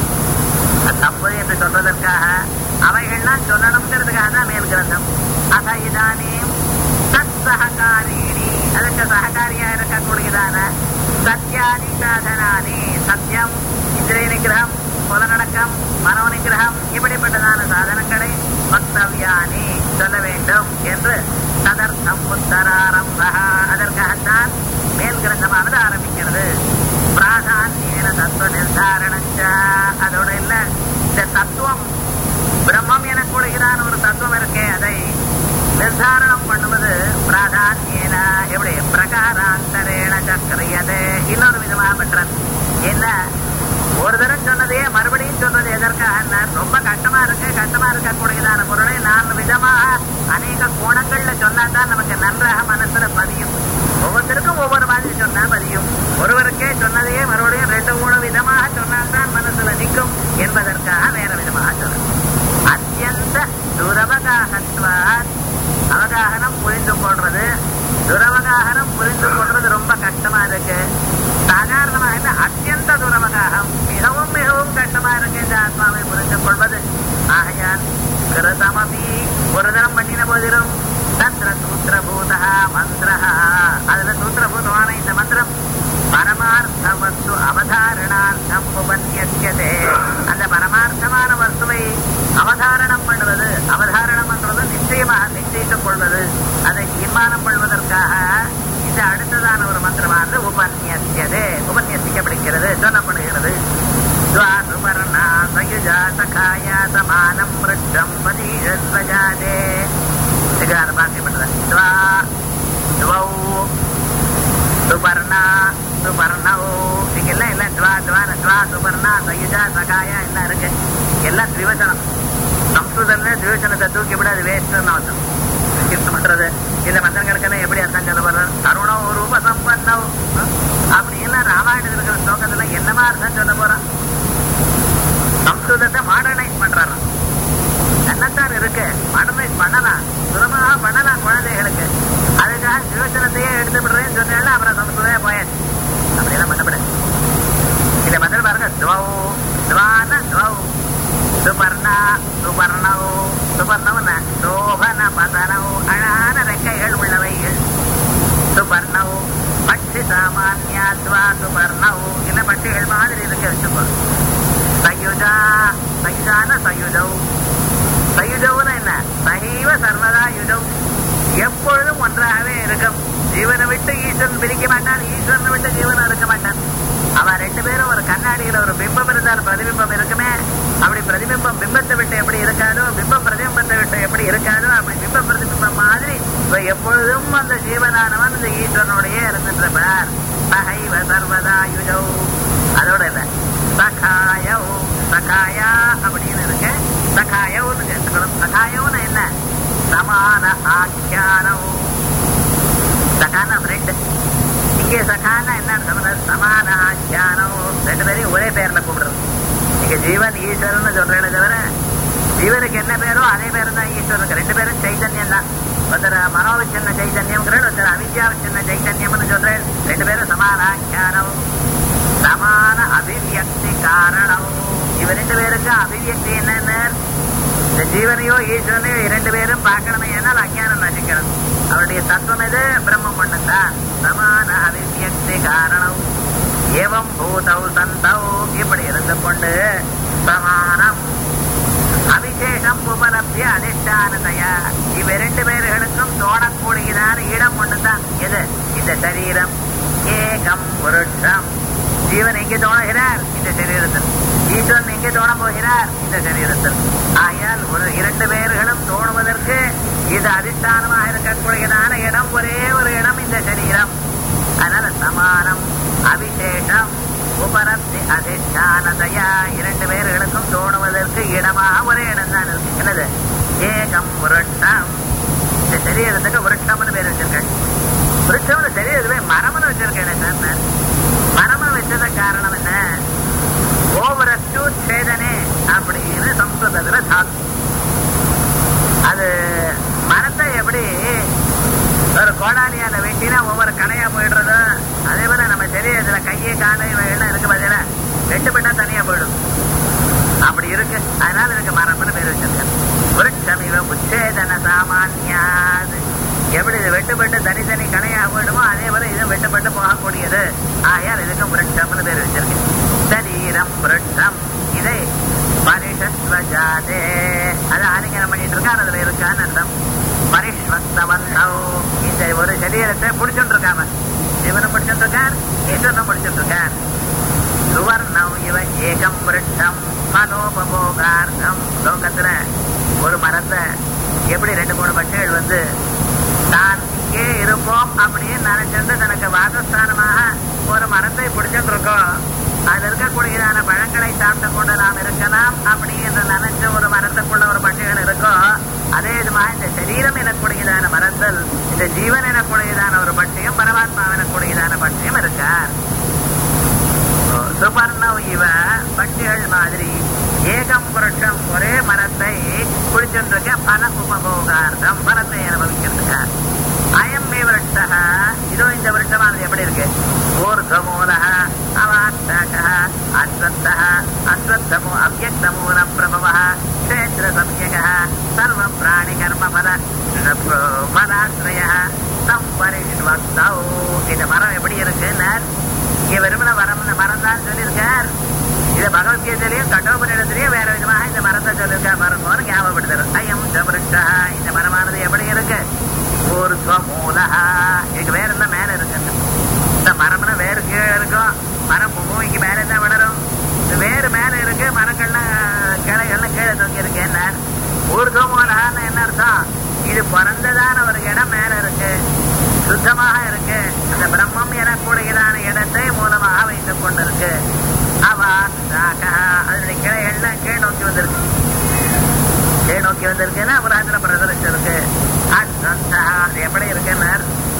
அது தப்பு என்று சொல்வதற்காக அவைகள்லாம் சொல்லணுங்கிறதுக்காக தான் மேல் கிரந்தம் அத இதானீம் சத் சககாரிணி அதுக்கு சககாரியா இருக்கக்கூடியதான சத்யாதி சாதனானி சத்தியம் இந்திரிய நிகிரகம் புலநடக்கம் மனோ நிகிரகம் இப்படிப்பட்டதான சாதனங்களை வக்தவியானி சொல்ல வேண்டும் என்று ததர்த்தம் உத்தராரம்ப அதற்காகத்தான் மேல் கிரந்தமானது ஆரம்பிக்கிறது பிராதான்யேன தத்துவ நிர்தாரணஞ்ச அதோட இல்ல இந்த தத்துவம் பிரம்மம் எனக்கூடியதான ஒரு தத்துவம் இருக்கே அதை நிர்தாரணம் பண்ணுவது பிராதான்யேன எப்படி பிரகாராந்தரேண சக்கரியது இன்னொரு விதமாக பெற்றது என்ன ஒரு தரம் சொன்னதையே மறுபடியும் சொல்றது எதற்காக ரொம்ப கஷ்டமா இருக்கு கஷ்டமா இருக்கக்கூடியதான பொருளை நான்கு விதமாக அநேக கோணங்கள்ல சொன்னா தான் நமக்கு நன்றாக மனசுல பதியும் ஒவ்வொருத்தருக்கும் ஒவ்வொரு மாதிரி சொன்னா பதியும் ஒருவருக்கே சொன்னதையே மறுபடியும் ரெண்டு மூணு விதமாக சொன்னால்தான் மனசுல நிற்கும் என்பதற்காக வேற விதமாக சொல்றது அத்தியந்த துரவகாகத்வா அவகாகனம் புரிந்து கொள்றது துரவகாகனம் புரிந்து கொள்றது ரொம்ப கஷ்டமா இருக்கு சாதாரணமாக என்ன அத்தியந்த துரவகாகம் மிகவும் மிகவும் கஷ்டமா இருக்கு இந்த ஆத்மாவை புரிந்து கொள்வது ஆகையால் கிருதமபி ஒரு தரம் பண்ணின போதிலும் தத்ர சூத்திரபூத மந்திர அதுல சூத்திரபூதமான இந்த மந்திரம் பரமார்த்த வஸ்து அவதாரணார்த்தம் உபன்யசியதே அந்த பரமார்த்தமான வஸ்துவை அவதாரணம் பண்ணுவது அவதாரணம் பண்றது நிச்சயமாக நிச்சயித்துக் கொள்வது அதை தீர்மானம் பண்ணுவதற்காக இந்த அடுத்ததான ஒரு மந்திரமானது உபன்யசியதே உபன்யசிக்கப்படுகிறது சொல்லப்படுகிறது துவாசுபர்ணா சயுஜா சகாயா சமானம் மிருஷ்டம் பதீஜஸ்வஜாதே இதுக்கான பாக்கியம் பண்றது துவா துவௌ சுபர்ணா சுபர்ணவோ இங்கெல்லாம் எல்லாம் துவா துவான துவா சுபர்ணா சயுஜா சகாயா எல்லாம் இருக்கு எல்லாம் திரிவச்சனம் சம்ஸ்கிருதம்ல திரிவச்சனத்தை தூக்கி விட அது வேஸ்ட்னு அர்த்தம் கிருஷ்ண பண்றது இந்த மந்திரங்களுக்கெல்லாம் எப்படி அர்த்தம் சொல்ல போறது தருணோ ரூப சம்பன்னோ அப்படி எல்லாம் ராமாயணத்தில் இருக்கிற ஸ்லோகத்துல என்னமா அர்த்தம் சொல்ல போறான் சம்ஸ்கிருதத்தை மாடர்னைஸ் பண்றாராம் நன்னத்தான் இருக்கு மாடர்னைஸ் பண்ணலாம் சுலபமாக பண்ணலாம் குழந்தைகளுக்கு அதுக்காக சிவசனத்தையே எடுத்து விடுறேன்னு சொன்னால அப்புறம் சமஸ்கிருதமே போயாச்சு அப்படியெல்லாம் பண்ணப்படாது இதை மந்திரம் பாருங்க துவௌ துவான துவௌ சுபர்ணா சுபர்ணவ் சுபர்ணவன சோபன பதனவ் அழகான ரெக்கைகள் உள்ளவைகள் சுபர்ணவ் பட்சி சாமானியா துவா சுபர்ணவ் இல்ல பட்சிகள் மாதிரி இருக்கு வச்சுக்கோ சயுஜா சயுஜான சயுஜவ் சயுஜவுன்னு என்ன சைவ சர்வதா யுஜவ் எப்பொழுதும் ஒன்றாகவே இருக்கும் ஜீவனை விட்டு ஈஸ்வரன் பிரிக்க மாட்டான் ஈஸ்வரனை விட்டு ஜீவனும் இருக்க மாட்டான் அவன் ரெண்டு பேரும் ஒரு கண்ணாடியில ஒரு பிம்பம் இருந்தால் பிரதிபிம்பம் இருக்குமே அப்படி பிரதிபிம்பம் பிம்பத்தை விட்டு எப்படி இருக்காதோ பிம்பம் பிரதிபிம்பத்தை விட்டு எப்படி இருக்காதோ அப்படி பிம்பம் பிரதிபிம்பம் மாதிரி இவ எப்பொழுதும் அந்த ஜீவனானவன் இந்த ஈஸ்வரனுடைய இருந்துன்றவர் சகைவ சர்வதா யுஜௌ அதோட இல்ல சகாயோ சகாயா அப்படின்னு இருக்கு சகாயவுன்னு சேர்த்துக்கணும் சகாயவுன்னு என்ன சமான ஆக்கியானோ சகான ஃப்ரெண்ட் இங்கே சகான என்ன அர்த்தம் சமான ஆக்கியானம் ரெண்டு பேரையும் ஒரே பேர்ல கூப்பிடுறது இங்க ஜீவன் ஈஸ்வரன் சொல்றேன் தவிர ஜீவனுக்கு என்ன பேரோ அதே பேரும் தான் ஈஸ்வரனுக்கு ரெண்டு பேரும் சைதன்யம் தான் ஒருத்தர் மனோவிச்சின்ன சைதன்யம் ஒருத்தர் அவித்யாவிச்சின்ன சைதன்யம்னு சொல்றேன் ரெண்டு பேரும் சமான ஆக்கியானம் சமான அபிவியக்தி காரணம் இவ ரெண்டு பேருக்கு அபிவியக்தி என்னன்னு இந்த ஜீவனையோ ஈஸ்வரனையோ இரண்டு பேரும் பார்க்கணுமே ஏன்னால் அஜ்ஞானம் நசிக்கணும் அவருடைய தத்துவம் எது பிரம்மம் ஒண்ணுதான் சமான அவிவியக்தி காரணம் ஏவம் பூதௌ சந்தௌ இப்படி இருந்து கொண்டு சமானம் அபிஷேகம் உபலப்திய அதிஷ்டானதையா இவ்விரண்டு பேர்களுக்கும் தோணக்கூடியதான இடம் ஒண்ணுதான் எது இந்த சரீரம் ஏகம் புருஷம் ஜீவன் எங்கே தோணுகிறார் இந்த சரீரத்தில் ஈஸ்வரன் எங்கே தோண போகிறார் இந்த சரீரத்தில் ஆகையால் ஒரு இரண்டு பேர்களும் தோணுவதற்கு இது அதிஷ்டானமாக இருக்கக்கூடியதான இடம் ஒரே ஒரு இடம் இந்த சரீரம் அதனால சமானம் அபிஷேகம் உபரப்தி அதிஷ்டானதையா இரண்டு பேர்களுக்கும் தோணுவதற்கு இடமாக ஒரே இடம் தான் இருக்கு என்னது ஏகம் புருஷம் இந்த சரீரத்துக்கு விருட்சம்னு பேர் வச்சிருக்கேன் விருட்சம்னு சரீரத்துல மரம்னு வச்சிருக்கேன் சார் மரம்னு வச்சத காரணம் என்ன ஓவரஸ்டு சேதனே அப்படின்னு சம்ஸ்கிருதத்துல சாத்து அது மரத்தை எப்படி ஒரு கோடாலியால வெட்டினா ஒவ்வொரு கடையா போயிடுறதோ அதே போல நம்ம சரீரத்துல கையே காலு இவைகள்லாம் இருக்கு பதில வெட்டுப்பட்டா தனியா போயிடும் அப்படி இருக்கு அதனால இதுக்கு மரம்னு பேர் வச்சிருக்கேன் விருட்சம் இவ உச்சேதன சாமானியாது எப்படி இது வெட்டுப்பட்டு தனித்தனி கணையா போயிடுமோ அதே போல இது வெட்டுப்பட்டு போகக்கூடியது ஆகையால் இதுக்கு விருட்சம்னு பேர் வச்சிருக்கேன் சரீரம் விருட்சம் இதை பரிஷஸ்வஜாதே அது ஆலிங்கனம் பண்ணிட்டு இருக்கார் அதுல இருக்கான்னு அர்த்தம் பரிஷ்வஸ்தவந்தோ இந்த ஒரு சரீரத்தை பிடிச்சுட்டு இருக்காம சிவனும் பிடிச்சுட்டு இருக்கார் ஈஸ்வரனும் பிடிச்சுட்டு இருக்கார் சுவர்ணம் இவ ஏகம் விருட்சம் மனோபபோகார்த்தம் லோகத்துல ஒரு மரத்தை எப்படி ரெண்டு மூணு பட்சிகள் வந்து தான் இங்கே இருப்போம் அப்படின்னு நினைச்சிருந்து தனக்கு வாசஸ்தானமாக ஒரு மரத்தை பிடிச்சிட்டு இருக்கோம் அது இருக்கக்கூடியதான பழங்களை சாப்பிட்டு கொண்டு நாம் இருக்கலாம் அப்படி என்று நினைச்ச ஒரு மரத்துக்குள்ள ஒரு பட்சிகள் இருக்கோ அதே இதுமா இந்த சரீரம் எனக்கூடியதான மரத்தில் இந்த ஜீவன் எனக்கூடியதான ஒரு பட்சியும் பரமாத்மா எனக்கூடியதான பட்சியும் இருக்கார் சுபர்ணவ் இவ பட்சிகள் மாதிரி ஏகம் புருஷம் ஒரே மரத்தை குடிச்சுருக்க பல உபபோகார்த்தம் பலத்தை அனுபவிக்கிறதுக்கு அயம் மே விருட்சக இதோ இந்த விருட்சமானது எப்படி இருக்கு ஊர்தமூல அவாஷ்டாக அஸ்வத்த அஸ்வத்தமூ அவ்வக்தமூல பிரபவ க்ஷேத்திர சம்யக சர்வ பிராணி கர்ம பல பலாசிரய சம்பரிஷ்வக்தௌ இந்த மரம் எப்படி இருக்குன்னு இங்க வெறுமன மரம் மரம் தான் சொல்லியிருக்கார் இது பகவத்கீதையிலையும் கட்டோபனிடத்திலையும் வேற விதமாக இந்த மரத்தை சொல்லியிருக்கார் மரம் போல ஞாபகப்படுத்துறாரு ஐயம் சபருஷா இந்த மரமானது எப்படி இருக்கு ஊர்துவ மூலஹா இதுக்கு வேற என்ன மேல இருக்கு இந்த மரம்னா வேறு கீழே இருக்கும் மரம் பூமிக்கு மேல தான் வளரும் இது வேறு மேல இருக்கு மரங்கள்லாம் கிளைகள்லாம் கீழே தொங்கி இருக்கு என்ன ஊர்துவ மூலகான்னு என்ன அர்த்தம் இது பிறந்ததான ஒரு இடம் மேல இருக்கு சுத்தமாக இருக்கு அந்த பிரம்மம் எனக்கூடியதான இடத்தை மூலமாக வைத்துக் கொண்டிருக்கு அவா அதனுடைய கிளைகள்லாம் கீழ் நோக்கி வந்திருக்கு கீழ் நோக்கி வந்திருக்குன்னா புராதன பிரதரிச்சிருக்கு அது எப்படி இருக்குன்னு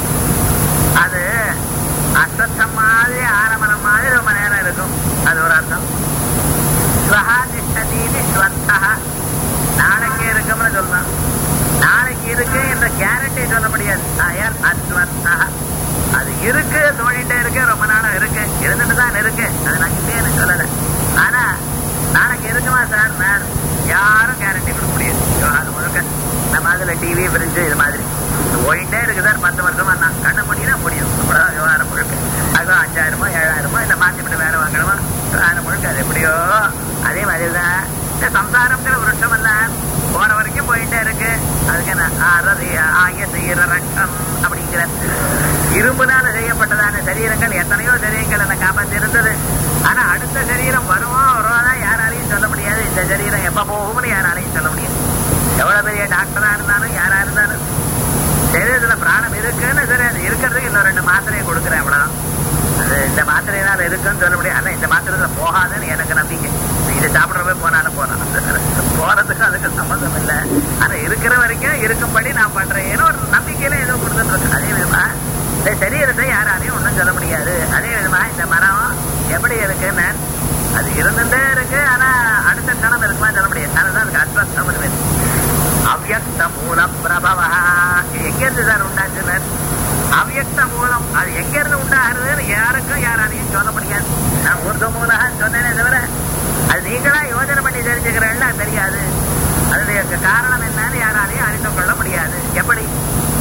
அது அஸ்வத்தம் மாதிரி ஆரம்பரம் மாதிரி ரொம்ப நேரம் இருக்கும் அது ஒரு அர்த்தம் ஸ்வஹா நிஷ்டதீதி ஸ்வத்தா நாளைக்கு இருக்கும்னு சொல்லலாம் நாளைக்கு இருக்கு என்ற கேரண்டி சொல்ல முடியாது ஆயால் அஸ்வத்தா அது இருக்கு தோணிட்டே இருக்கு ரொம்ப நாளா இருக்கு இருந்துட்டு தான் இருக்கு அது நான் இல்லைன்னு சொல்லல ஆனா நாளைக்கு இருக்குமா சார் நான் யாரும் கேரண்டி கொடுக்க முடியாது அது முழுக்க நம்ம அதுல டிவி ஃப்ரிட்ஜ் இது மாதிரி போயிட்டே இருக்கு சார் பத்து வருஷமா நான் கண்ண முடியுதா முடியும் அவ்வளவுதான் விவகாரம் முழுக்க அது அஞ்சாயிரமோ ஏழாயிரமோ இல்ல மாத்தி விட்டு வேற வாங்கணுமா விவகாரம் முழுக்க அது எப்படியோ அதே மாதிரிதான் இந்த சம்சாரம்ங்கிற விருட்சம் எல்லாம் போற வரைக்கும் போயிட்டே இருக்கு அதுக்கு என்ன அறதி ஆய செய்யற ரட்சம் அப்படிங்கிற இரும்புனால செய்யப்பட்டதான சரீரங்கள் எத்தனையோ சரீரங்கள் என்ன காப்பாத்தி இருந்தது ஆனா அடுத்த சரீரம் வருமா வருவாதா யாராலையும் சொல்ல முடியாது இந்த சரீரம் எப்ப போகும்னு யாராலையும் சொல்ல முடியாது எவ்வளவு பெரிய டாக்டரா இருந்தாலும் யாரா இருந்தாலும் சரீரத்துல பிராணம் இருக்குன்னு சரி அது இருக்கிறதுக்கு இன்னும் ரெண்டு மாத்திரையை கொடுக்குறேன் அவ்வளவுதான் அது இந்த மாத்திரையினால இருக்குன்னு சொல்ல முடியாது ஆனா இந்த மாத்திரையில போகாதுன்னு எனக்கு நம்பிக்கை இது சாப்பிடுறவே போனாலும் போலாம் போறதுக்கு அதுக்கு சம்மந்தம் இல்லை ஆனா இருக்கிற வரைக்கும் இருக்கும்படி நான் பண்றேன்னு ஒரு நம்பிக்கையில ஏதோ கொடுத்துட்டு இருக்கு அதே விதமா இந்த சரீரத்தை யாராலையும் ஒன்றும் சொல்ல முடியாது அதே விதமா இந்த மரம் எப்படி இருக்குன்னு அது இருந்துட்டே இருக்கு ஆனா அடுத்த கணம் இருக்குமா சொல்ல முடியாது அதுதான் அதுக்கு அஸ்வஸ்தம் பேர் அவ்வக்த மூல பிரபவா எங்க இருந்து சார் உண்டாச்சுன்னு அவ்வக்த மூலம் அது எங்க இருந்து உண்டாகிறதுன்னு யாருக்கும் யாராலையும் சொல்ல முடியாது நான் உருது மூலம் சொன்னேனே தவிர அது நீங்களா யோசனை பண்ணி தெரிஞ்சுக்கிறேன்னா தெரியாது அதனுடைய காரணம் என்னன்னு யாராலையும் அறிந்து கொள்ள முடியாது எப்படி இந்த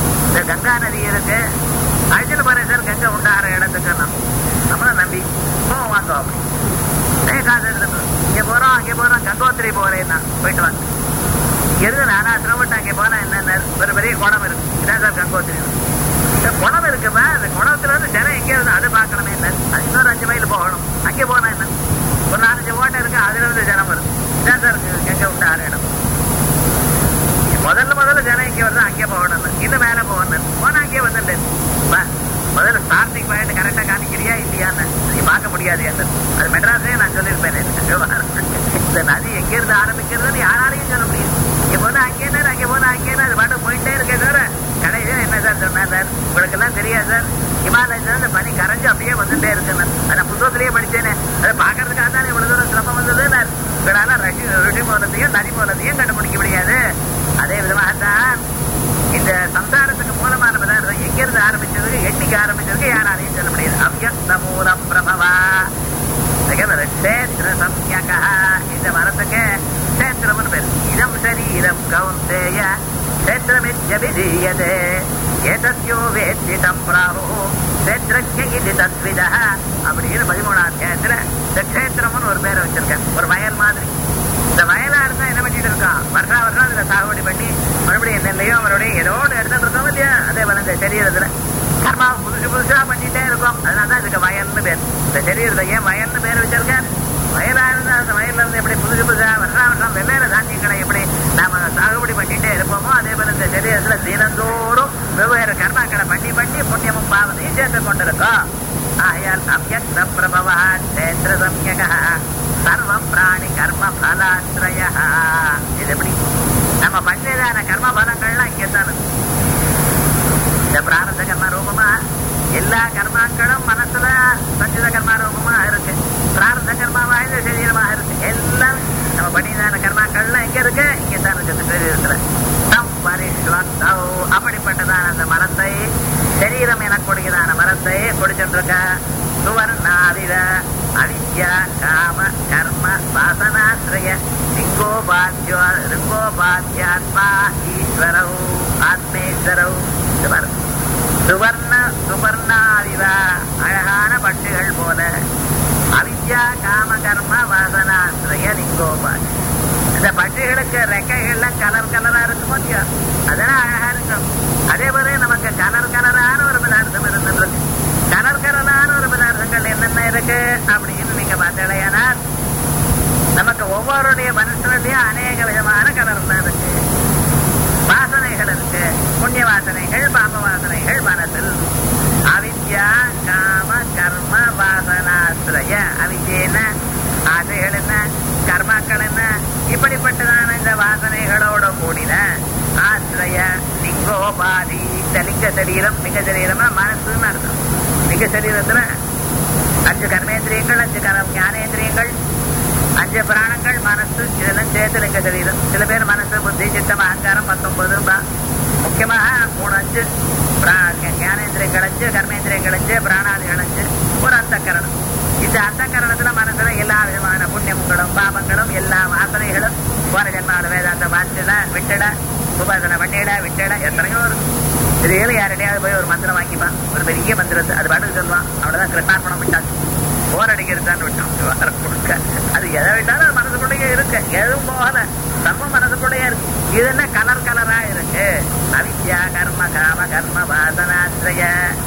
கங்கா நதி இருக்கு அழைச்சிட்டு போறேன் சார் கங்கை உண்டாகிற இடத்துக்கு நான் நம்மளும் நம்பி போவோம் வாங்க அப்படி ஏன் காசு எடுத்துட்டு இங்க போறோம் அங்கே போறோம் கங்கோத்திரி போறேன்னா போயிட்டு வாங்க இங்க இருந்து நானா சிரமப்பட்டு அங்கே போனா என்ன ஒரு பெரிய குளம் இருக்கு இதான் சார் கங்கோத்திரி இந்த குளம் இருக்குப்பா அந்த குளத்துல இருந்து ஜனம் எங்கே இருந்து அதை பார்க்கணுமே என்ன அது இன்னொரு அஞ்சு மைல் போகணும் அங்கே போனா என்ன ஒரு நாலஞ்சு ஓட்டை இருக்கு அதுல இருந்து ஜனம் வரும் இதான் சார் கங்கை உண்டாகிற இடம் முதல்ல முதல்ல ஜனம் இங்கே வருது அங்கே போகணும் இன்னும் மேல போகணும் போனா அங்கே வந்துட்டேன் வா, முதல்ல ஸ்டார்டிங் பாயிண்ட் கரெக்டா காமிக்கிறியா இல்லையான்னு நீ பார்க்க முடியாது என்ன அது மெட்ராஸே நான் சொல்லியிருப்பேன் இந்த நதி எங்க இருந்து ஆரம்பிக்கிறதுன்னு யாராலையும் சொல்ல முடியாது இங்க போனா அங்கே என்ன அங்கே போனா அங்கே என்ன அது பாட்டு போயிட்டே இருக்கே தவிர கடைசியில் என்ன சார் சொன்னா சார் உங்களுக்கு எல்லாம் தெரியாது சார் ஹிமாலயத்துல இருந்து பனி கரைஞ்சு அப்படியே வந்துட்டே இருக்குன்னு அதை புத்தகத்திலேயே படிச்சேனே அதை பாக்குறதுக்காக தான் இவ்வளவு தூரம் சிரமம் வந்தது இவரால ரிஷி ரிஷி மூலத்தையும் நதி மூலத்தையும் கண்டுபிடிக்க முடியாது அதே விதமாகத்தான் இந்த சம்சாரத்துக்கு மூலமான பதார்த்தம் எங்கிருந்து ஆரம்பிச்சதுக்கு எண்ணிக்கை ஆரம்பிச்சதுக்கு யாராலையும் சொல்ல முடியாது அவ்யக்த மூல பிரபவா கஷேத்திர சம்யகா இந்த மரத்துக்கு கஷேத்திரம்னு பேர் இதம் சரீரம் கௌந்தேய கஷேத்திரமித்யபிதீயதே ஏதஸ்யோ வேத்திதம் பிராஹு கஷேத்திரஜ்ய இது தத்விதா அப்படின்னு பதிமூணாம் அத்தியாயத்துல இந்த கஷேத்திரம்னு ஒரு பேரை வச்சிருக்கேன் ஒரு வயல் மாதிரி இந்த வயலா இருந்தா என்ன பண்ணிட்டு இருக்கான் வருஷா வருஷம் அதுல சாகுபடி பண்ணி மறுபடியும் நெல்லையும் மறுபடியும் ஏதோ ஒன்று எடுத்துட்டு இருக்கோம் இல்லையா அதே போல இந்த சரீரத்துல கர்மா புதுசு புதுசா பண்ணிட்டே இருக்கும் அதனாலதான் இதுக்கு வயல்னு பேர் இந்த சரீரத்தை ஏன் வயல்னு பேர் வச்சிருக்கார் வயலா இருந்தா அந்த வயல்ல இருந்து எப்படி புதுசு புதுசா வருஷா வருஷம் வெவ்வேறு தானியங்களை எப்படி நாம சாகுபடி பண்ணிட்டே இருப்போமோ அதே போல இந்த சரீரத்துல தினந்தோறும் வெவ்வேறு கர்மாக்களை பண்ணி பண்ணி புண்ணியமும் பாவத்தையும் சேர்த்து கொண்டிருக்கோம் ஆயால் அவ்யக்த பிரபவா சேத்திர சம்யக சர்வ பிராணி கர்ம பலாசிரய இது எப்படி நம்ம பண்ணதான கர்ம பலங்கள்லாம் இங்கே தான் இருக்கு. இந்த பிராரத கர்ம ரூபமா எல்லா கர்மாக்களும் மனசுல சஞ்சித கர்மா ரூபமா இருக்கு பிராரத கர்மாவா இந்த சரீரமா இருக்கு எல்லாம் நம்ம பண்ணிதான கர்மாக்கள்லாம் எங்க இருக்கு இங்க தான் இருக்கு இந்த சரீரத்துல தம் பரிஷ்வக்தௌ. அப்படிப்பட்டதான அந்த மரத்தை சரீரம் எனக்கூடியதான மரத்தை குடிச்சுருக்க சுவர்ணாவித அவித்யா காம கர்ம வாசனாசிரய லிங்கோபாத்யோ லிங்கோபாத்யாத்மா ஈஸ்வரவு ஆத்மேஸ்வரவு இது வரும் சுவர்ண சுவர்ணாவிவ அழகான பட்டுகள் போல அவித்யா காம கர்ம வாசனாசிரய லிங்கோபாத் இந்த பட்சிகளுக்கு ரெக்கைகள்லாம் கலர் கலரா இருக்குமோ இல்லையா அதெல்லாம் அழகா இருக்கும் அதே போல நமக்கு கலர் கலரான ஒரு பதார்த்தம் இருந்துட்டு இருக்கு கலர் கலரான ஒரு பதார்த்தங்கள் என்னென்ன இருக்கு அப்படின்னு நீங்க பார்த்தீங்கன்னா நமக்கு ஒவ்வொருடைய மனுஷனுடையும் அநேக விதமான கலர் தான் இருக்கு வாசனைகள் இருக்கு புண்ணிய வாசனைகள் பாப வாசனைகள் மனசில் அவித்யா காம கர்ம வாசனாசிரய அவித்ய என்ன ஆசைகள் என்ன கர்மாக்கள் என்ன இப்படிப்பட்டதான இந்த வாசனைகளோட கூடின ஆசிரய லிங்கோபாதி இந்த லிங்க சரீரம் லிங்க சரீரம்னா மனசுன்னு அர்த்தம் லிங்க சரீரத்துல அஞ்சு கர்மேந்திரியங்கள் அஞ்சு கர ஞானேந்திரியங்கள் அஞ்சு பிராணங்கள் மனசு இதெல்லாம் சேர்த்து லிங்க சரீரம் சில பேர் மனசு புத்தி சித்தம் அகங்காரம் பத்தொன்பது முக்கியமாக மூணு அஞ்சு பிரா- ஞானேந்திரியங்கள் அஞ்சு கர்மேந்திரியங்கள் அஞ்சு பிராணாதிகள் அஞ்சு ஒரு அந்தக்கரணம் இந்த அந்தக்கரணத்துல மனசுல எல்லா விதமான புண்ணியங்களும் பாபங்களும் எல்லா வாசனைகளும் போன ஜென்மாவோட வேதாந்த வாசிட விட்டுட உபாசனை பண்ணிட விட்டுட எத்தனையோ இருக்கு இதுல யார்கிட்டயாவது போய் ஒரு மந்திரம் வாங்கிப்பான் ஒரு பெரிய மந்திரத்தை அது பாட்டுக்கு சொல்லுவான் அவ்வளவுதான் கிருஷ்ணார்ப்பணம் விட்டாச்சு போர் அடிக்கிறதான்னு விட்டான் விவகாரம் கொடுக்க அது எதை விட்டாலும் அது மனசுக்குள்ளேயே இருக்கு எதுவும் போகல நம்ம மனசுக்குள்ளேயே இருக்கு இது என்ன கலர் கலரா இருக்கு அவித்யா கர்ம காம கர்ம வாசனாசிரய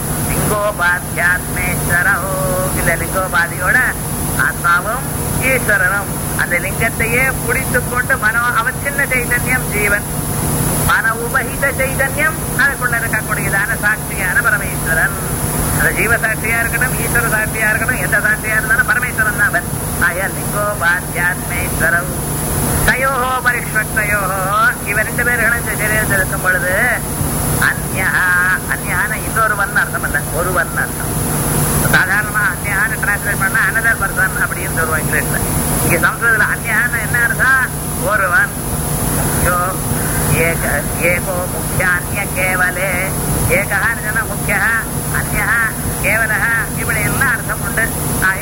லிங்கோபாத்தியாத்மேஸ்வரோ இந்த லிங்கோபாதியோட ஆத்மாவும் ஈஸ்வரனும் அந்த லிங்கத்தையே பிடித்துக் கொண்டு மனோ அவச்சின்ன சைதன்யம் ஜீவன் மன உபகித சைதன்யம் அதுக்குள்ள இருக்கக்கூடியதான சாட்சியான பரமேஸ்வரன் அந்த ஜீவ சாட்சியா இருக்கட்டும் ஈஸ்வர சாட்சியா இருக்கட்டும் எந்த சாட்சியா இருந்தாலும் பரமேஸ்வரன் தான் அவர் ஆயா லிங்கோபாத்தியாத்மேஸ்வரம் தயோஹோ பரிஷ்வக்தயோ இவ ரெண்டு பேர்களும் இந்த சரீரத்தில் இருக்கும் பொழுது அந்யா அந்யான இன்னொருவன் அர்த்தம் அல்ல ஒருவன் அர்த்தம் சாதாரணமா அந்யான டிரான்ஸ்லேட் பண்ணா அனதர் பர்சன் அப்படின்னு சொல்லுவோம் இங்கிலீஷ்ல இங்க சம்ஸ்கிருதத்துல அந்யான என்ன அர்த்தம் ஒருவன் முக்கியோ ஏக ஏகோ முக்கியான்ய கேவலே ஏகன்னு சொன்னா முக்கிய அந்யா கேவல இப்படி எல்லாம் அர்த்தம் உண்டு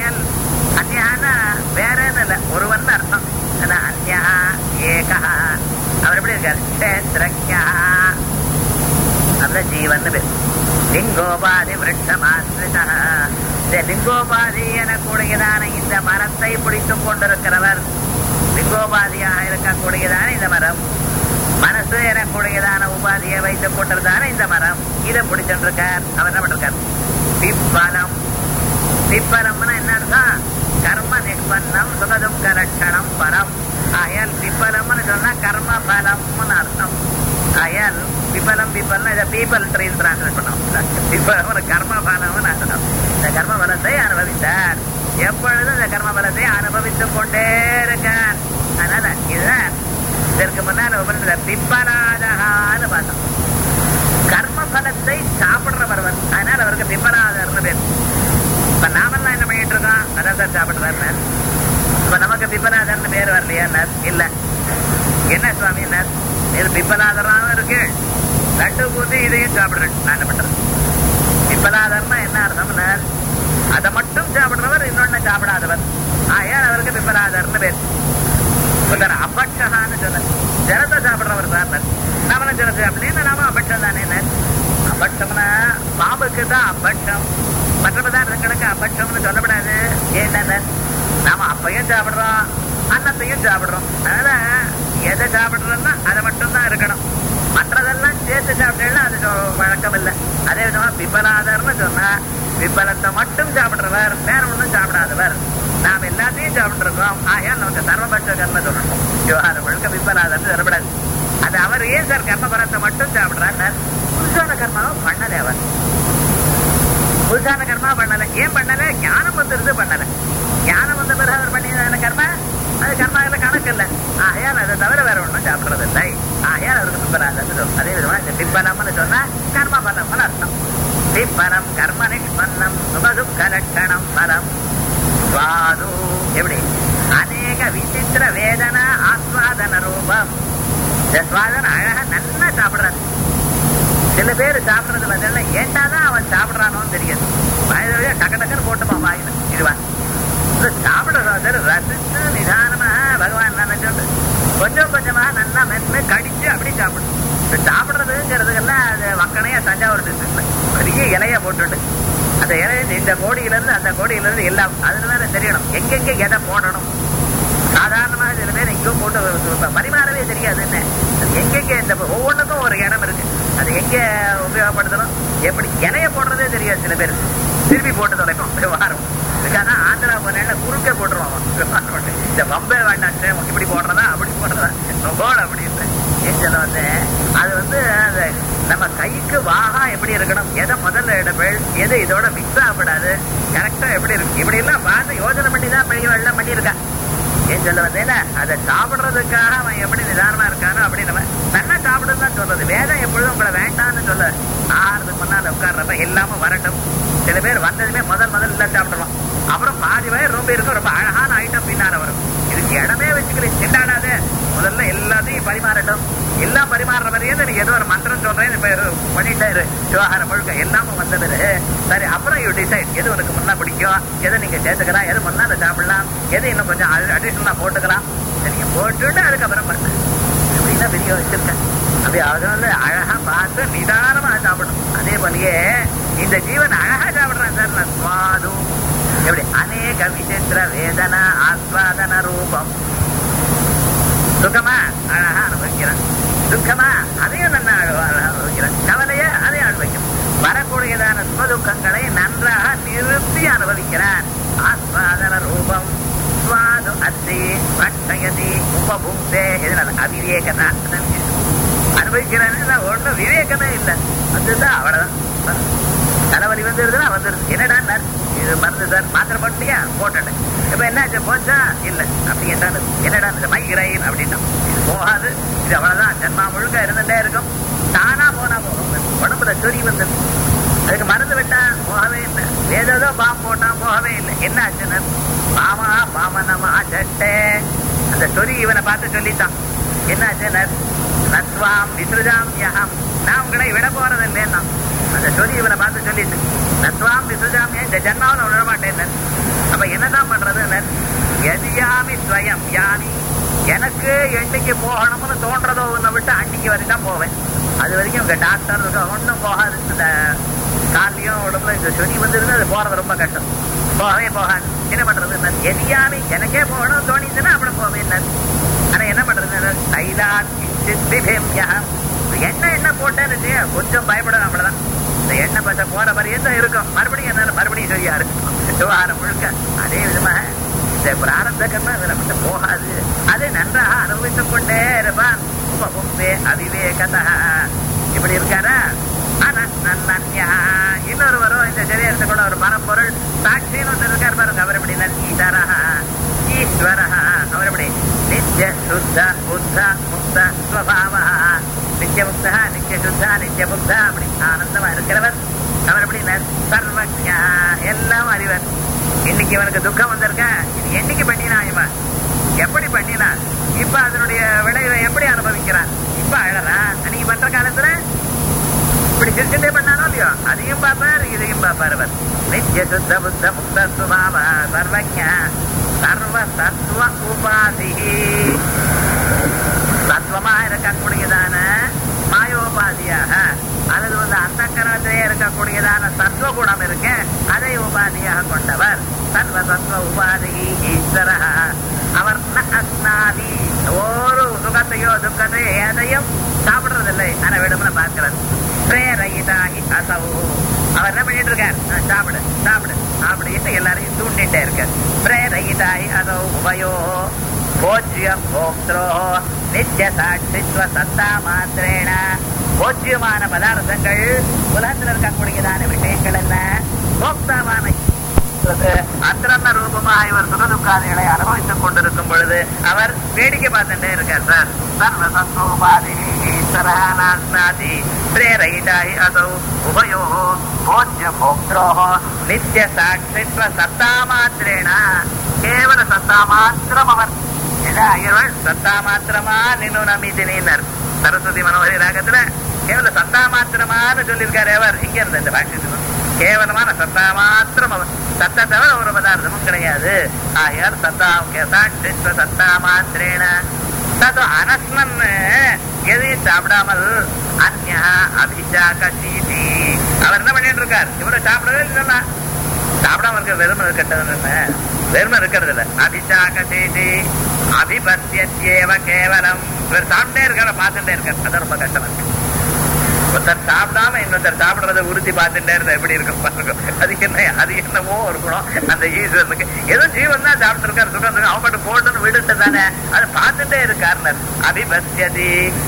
லிங்கோபாதி விருட்சமாசிரிதா இந்த லிங்கோபாதி எனக்கூடியதான இந்த மரத்தை பிடித்துக் கொண்டிருக்கிறவர் லிங்கோபாதியாக இருக்கக்கூடியதான இந்த மரம் மனசு எனக்கூடியதான உபாதியை வைத்துக் கொண்டிருந்தான இந்த மரம் இதை பிடிச்சிருக்கார் அவர் என்ன பண்ணிருக்கார் பிப்பலம் பிப்பலம்னா என்ன அர்த்தம் கர்ம நிஷ்பன்னம் சுகதுக்க லட்சணம் பரம் ஆயால் பிப்பலம்னு சொன்னா கர்ம பலம்னு அர்த்தம் ஆயால் பிப்பலம் பிப்பலம் இதை பீப்பல் ட்ரீன் டிரான்ஸ்லேட் பண்ணோம் பிப்பலம் கர்ம பலம்னு அர்த்தம் இந்த கர்ம பலத்தை அனுபவித்தார் எப்பொழுதும் இந்த கர்ம பலத்தை அனுபவித்துக் கொண்டே இருக்கார் அதனால இதுதான் இதற்கு முன்னால் உபநிட பிப்பலாதகான்னு பார்த்தோம் கர்ம பலத்தை சாப்பிடுறவர் அதனால அவருக்கு பிப்பலாதர்னு பேர் இப்ப நாமெல்லாம் என்ன பண்ணிட்டு இருக்கோம் அதான் சார் சாப்பிடுறாரு இப்ப நமக்கு பிப்பலாதர்னு பேர் வரலையா இல்ல என்ன சுவாமி இது பிப்பலாதராகவும் இருக்கு லட்டு பூசி இதையும் சாப்பிடுறேன் நான் என்ன பண்றது பிப்பலாதர்னா என்ன அர்த்தம்னா அதை மட்டும் சாப்பிடுறவர் இன்னொன்னு சாப்பிடாதவர் ஆயால் அவருக்கு பிப்பலாதர்னு பேர் சொல்றாரு அபட்சகான்னு சொல்ல ஜலத்தை சாப்பிடுறவர் சார் நாமளும் ஜலத்தை அப்படின்னு நாம அபட்சம் தானே அபட்சம்னா பாம்புக்கு தான் அபட்சம் மற்ற பதார்த்தங்களுக்கு அபட்சம்னு சொல்லப்படாது ஏன்னா நாம அப்பையும் சாப்பிடுறோம் அன்னத்தையும் சாப்பிடுறோம் அதனால எதை சாப்பிடுறோம்னா அதை மட்டும் தான் இருக்கணும் மற்றதெல்லாம் சேர்த்து சாப்பிட்டேன்னா அது வழக்கம் இல்லை அதே விதமா பிப்பலாதர்னு சொன்னா பிப்பலத்தை மட்டும் சாப்பிடுறவர் வேற ஒன்றும் சாப்பிடாதவர் நாம் எல்லாத்தையும் சாப்பிட்டுருக்கோம் ஆயா நமக்கு சர்வபட்ச கர்ம சொல்லணும் விவகாரம் முழுக்க பிப்பலாதர்னு சொல்லப்படாது அது அவர் ஏன் சார் கர்மபரத்தை மட்டும் சாப்பிடுறார் புதுசான கர்மாவும் பண்ணல அவர் புதுசான கர்மா பண்ணல ஏன் பண்ணல ஞானம் வந்துருந்து பண்ணல ஞானம் வந்த பிறகு அவர் பண்ணியதான கர்மா அது கர்மாவில கணக்கு இல்ல ஆகையால் அதை தவிர வேற ஒன்றும் சாப்பிடுறது இல்லை ஆகையால் அவருக்கு பிப்பலாதன்னு சொல்லும் அதே விதமா இந்த பிப்பலம்னு சொன்னா கர்ம பலம்னு அர்த்தம் பிப்பலம் கர்ம நிஷ்பன்னம் சுபதுக்க லட்சணம் பலம் சுவாது எப்படி அநேக விசித்திர வேதன ஆஸ்வாதன ரூபம் இந்த சுவாதன அழகா நல்லா சாப்பிடுறாரு சில பேர் சாப்பிடுறது பதில ஏண்டாதான் அவன் சாப்பிடுறானோன்னு தெரியாது வாயில டக்கு டக்குன்னு போட்டுப்பான் வாயில இதுவா சாப்பிடுறது ரசிச்சு நிதானமா பகவான் நினைச்சு கொஞ்சம் கொஞ்சமா நல்லா மென்னு கடிச்சு அப்படி சாப்பிடும் இந்த சாப்பிடுறதுங்கிறதுக்கெல்லாம் அது வக்கனையா தஞ்சாவூர் டிஸ்ட்ரிக்ட்ல பெரிய இலைய போட்டுட்டு அந்த இலைய இந்த கோடியில இருந்து அந்த கோடியில இருந்து எல்லாம் அதுல தெரியணும் எங்கெங்க எதை போடணும் சாதாரணமாக சில பேர் எங்கேயும் போட்டு பரிமாறவே தெரியாது என்ன எங்கெங்க இந்த ஒவ்வொன்றுக்கும் ஒரு இடம் இருக்கு அது எங்க உபயோகப்படுத்தணும் எப்படி இலைய போடுறதே தெரியாது சில பேர் திருப்பி போட்டு தொலைக்கும் விவகாரம் இதுக்காக ஆந்திரா போனேன் குறுக்க போட்டுருவாங்க இந்த பம்பே வேண்டாம் இப்படி போடுறதா அப்படி போடுறதா போட அப்படின்னு ஏன் சொல்ல வந்து அது வந்து அந்த நம்ம கைக்கு வாகா எப்படி இருக்கணும் எதை முதல்ல இடங்கள் எது இதோட மிக்ஸ் ஆகப்படாது கரெக்டா எப்படி இருக்கு இப்படி எல்லாம் பார்த்து யோசனை பண்ணி தான் பெரியவெல்லாம் பண்ணியிருக்கான் ஏன் சொல்ல வந்தேன்னா அதை சாப்பிடுறதுக்காக அவன் எப்படி நிதானமா இருக்கானோ அப்படி நம்ம நல்லா சாப்பிடுன்னு தான் சொல்றது வேதம் எப்பொழுதும் உங்களை வேண்டாம்னு சொல்ல ஆறுறதுக்கு முன்னால உட்கார்றப்ப எல்லாமே வரட்டும் சில பேர் வந்ததுமே முதல் முதல் இல்லை சாப்பிடுவான் அப்புறம் பாதி வயர் ரொம்ப இருக்கும் ரொம்ப அழகான ஐட்டம் பின்னால வரும் இதுக்கு இடமே வச்சுக்கிறேன் திண்டாடாத முதல்ல எல்லாத்தையும் பரிமாறட்டும் எல்லாம் பரிமாறுற மாதிரியே நீ ஏதோ ஒரு மந்திரம் சொல்றேன் இப்ப பண்ணிட்டாரு விவகாரம் முழுக்க எல்லாமும் வந்தது சரி அப்புறம் யூ டிசைட் எது உனக்கு முன்னா பிடிக்கும் எதை நீங்க சேர்த்துக்கலாம் எது முன்னா அதை சாப்பிடலாம் எது இன்னும் கொஞ்சம் அடிஷனலா போட்டுக்கலாம் சரிங்க போட்டுட்டு அதுக்கப்புறம் பண்ண அப்படின்னா பெரிய வச்சிருக்கேன் அப்படி அதனால அழகா பார்த்து நிதானமா சாப்பிடணும் அதே போலயே இந்த ஜீவன் அழகா சாப்பிடுறான் சார் நான் சுவாதும் எப்படி அநேக விசித்திர வேதன ஆஸ்வாதன ரூபம் சுகமா அழகா அனுபவிக்கிறான் துக்கமா அதையும் நல்லா அழகா அனுபவிக்கிறான் கவலைய அதையும் அனுபவிக்கும் வரக்கூடியதான சுகதுக்கங்களை நன்றாக நிறுத்தி அனுபவிக்கிறான் ஆஸ்வாதன ரூபம் சுவாது அத்தி பட்சயதி உபபுக்தே இதனால அவிவேகனா அனுபவிக்கிறான்னு ஒண்ணும் விவேகமே இல்லை அதுதான் அவ்வளவுதான் தலைவலி வந்துருதுன்னா வந்துருது என்னடா இது மருந்து சார் மாத்திரை போட்டியா போட்டுட்டேன் இப்ப என்னாச்சு போச்சா இல்ல அப்படி கேட்டாரு என்னடா இந்த மைக்ரைன் அப்படின்னா இது போகாது இது அவ்வளவுதான் ஜென்மா முழுக்க இருந்துட்டே இருக்கும் தானா போனா போகும் உடம்புல சொறி வந்து அதுக்கு மருந்து விட்டா போகவே இல்லை ஏதேதோ பாம் போட்டா போகவே இல்லை என்ன ஆச்சுன்னு பாமா பாமனமா சட்டே அந்த சொறி இவனை பார்த்து சொல்லிட்டான் என்ன ஆச்சுன்னு நத்வாம் விசுஜாம் யகம் நான் உங்களை விட போறது இல்லைன்னா அந்த சொல்லி இவனை பார்த்து சொல்லிட்டு நத்வாம் விசுஜாம் இந்த ஜென்மாவில் விட மாட்டேன் அப்ப என்னதான் பண்றது எதியாமி ஸ்வயம் யாமி எனக்கு என்னைக்கு போகணும்னு தோன்றதோ ஒன்றை விட்டு அன்னைக்கு வரைக்கும் தான் போவேன் அது வரைக்கும் இங்க டாக்டர் ஒன்றும் போகாது இந்த உடம்புல இந்த சொனி வந்துருந்தா அது போறது ரொம்ப கஷ்டம் போகவே போகாது என்ன பண்றது எரியாமி எனக்கே போகணும் தோணிச்சுன்னா அப்புறம் போவேன் ஆனா என்ன பண்றது தைலாத் கிஞ்சித் பிபேம்யா. எண்ணெய் என்ன போட்டேன்னு வச்சுக்க, கொஞ்சம் பயப்படும் அவ்வளவுதான் இந்த எண்ணெய் பச்சை போற பரியந்தம் இருக்கும் மறுபடியும் என்னால மறுபடியும் சரியா இருக்கும் விவகாரம் முழுக்க அதே விதமா இந்த பிராரத்த கர்மம் இதுல விட்டு போகாது அதை நன்றாக அனுபவித்துக் கொண்டே இருப்பான் உபபுக்தே அவிவேகதா இப்படி இருக்காரா ஆனா நன்னன்யா இன்னொரு வரும் இந்த சரீரத்தை கூட ஒரு மரப்பொருள் சாட்சின்னு ஒன்று இருக்கார் பாருங்க அவர் எப்படி ஈஸ்வரா ஈஸ்வரா அவர் எப்படி நித்திய சுத்த புத்த முக்த ஸ்வபாவா நித்திய முக்தா நித்திய சுத்தா நித்திய புத்தா அப்படி ஆனந்தமா இருக்கிறவர் அவர் எப்படி சர்வஜா எல்லாம் அறிவர் இன்னைக்கு இவனுக்கு துக்கம் வந்திருக்க இது என்னைக்கு பண்ணினான் இவன் எப்படி பண்ணினான் இப்ப அதனுடைய விளைவை எப்படி அனுபவிக்கிறான் இப்ப அழறான் அன்னைக்கு பண்ற காலத்துல இப்படி சிரிச்சுட்டே பண்ணானோ இல்லையோ அதையும் பார்ப்பார் இதையும் பார்ப்பார் அவர் நித்திய சுத்த புத்த முக்த சுபாவ சர்வஜ சர்வ சத்வ உபாதி சத்வமா இருக்கக்கூடியதான மாயோபாதியாக அல்லது வந்து அந்த கரணத்திலே இருக்கக்கூடியதான சத்வ குணம் இருக்கு அதை உபாதியாக கொண்டவர் சர்வ சத்வ உபாதி ஈஸ்வர அவர் ந அஸ்னாதி ஒரு சுகத்தையோ துக்கத்தையோ எதையும் சாப்பிடுறதில்லை ஆனா விடுமுறை பார்க்கிறது பிரேரகிதாகி அசவு அவர் என்ன பண்ணிட்டு இருக்கார் அஹ் சாப்பிடு சாப்பிடு அப்படின்னு எல்லாரையும் தூண்டிட்டே இருக்க பிரேரகிதாகி அசவு உபயோ போஜ்ய போக்திரோ நித்திய சாட்சித்வ சத்தா மாத்திரேன போஜ்யமான பதார்த்தங்கள் உலகத்தில் இருக்கக்கூடியதான விஷயங்கள் என்ன போக்தாவான அத்திரம ரூபமாக இவர் சுகதுக்காதிகளை அனுபவித்துக் கொண்டிருக்கும் பொழுது அவர் வேடிக்கை பார்த்துட்டே இருக்கார் சார் சர்வ சந்தோபாதி ஈஸ்வரானாஸ்னாதி பிரேரயிதாய் அதோ உபயோ போஜ்ய போக்திரோ நித்திய சாட்சித்வ சத்தா மாத்திரேன கேவல சத்தா மாத்திரம் அவர் இவள் சத்தா மாத்திரமா நின்னு நமிதினர் சரஸ்வதி மனோகரி ராகத்துல கேவல சத்தா மாத்திரமான்னு சொல்லியிருக்காரு அவர் இங்க இருந்த இந்த பாட்டு கேவலமான சத்தா மாத்திரம் அவர் சத்த தவிர ஒரு பதார்த்தமும் கிடையாது ஆயால் சத்தா சாட்சித்வ சத்தா மாத்திரேன தது அனஸ்மன் எதையும் சாப்பிடாமல் அந்யா அபிஷாக சீதி அவர் என்ன பண்ணிட்டு இருக்கார் இவரை சாப்பிடவே இல்லைன்னா சாப்பிடாம இருக்க வெறுமை இருக்கட்டது என்ன வெறுமை இருக்கிறது இல்ல அபிஷாக செய்தி அபிபத்தியேவ கேவலம் இவர் சாப்பிட்டே இருக்கார பார்த்துட்டே இருக்கார் அது ரொம்ப கஷ்டம் இருக்கு ஒருத்தர் சாப்பிடாம இன்னொருத்தர் சாப்பிடுறத உறுதி பார்த்துட்டே இருந்தா எப்படி இருக்கும் பாருங்க அது என்ன அது என்னவோ இருக்கணும் அந்த ஈஸ்வரனுக்கு ஏதோ ஜீவன் தான் சாப்பிட்டு இருக்காரு சுகம் இருக்கு அவன் மட்டும் போட்டுன்னு விடுட்டு தானே அதை பார்த்துட்டே இருக்காருனர் அபிபத்தியதி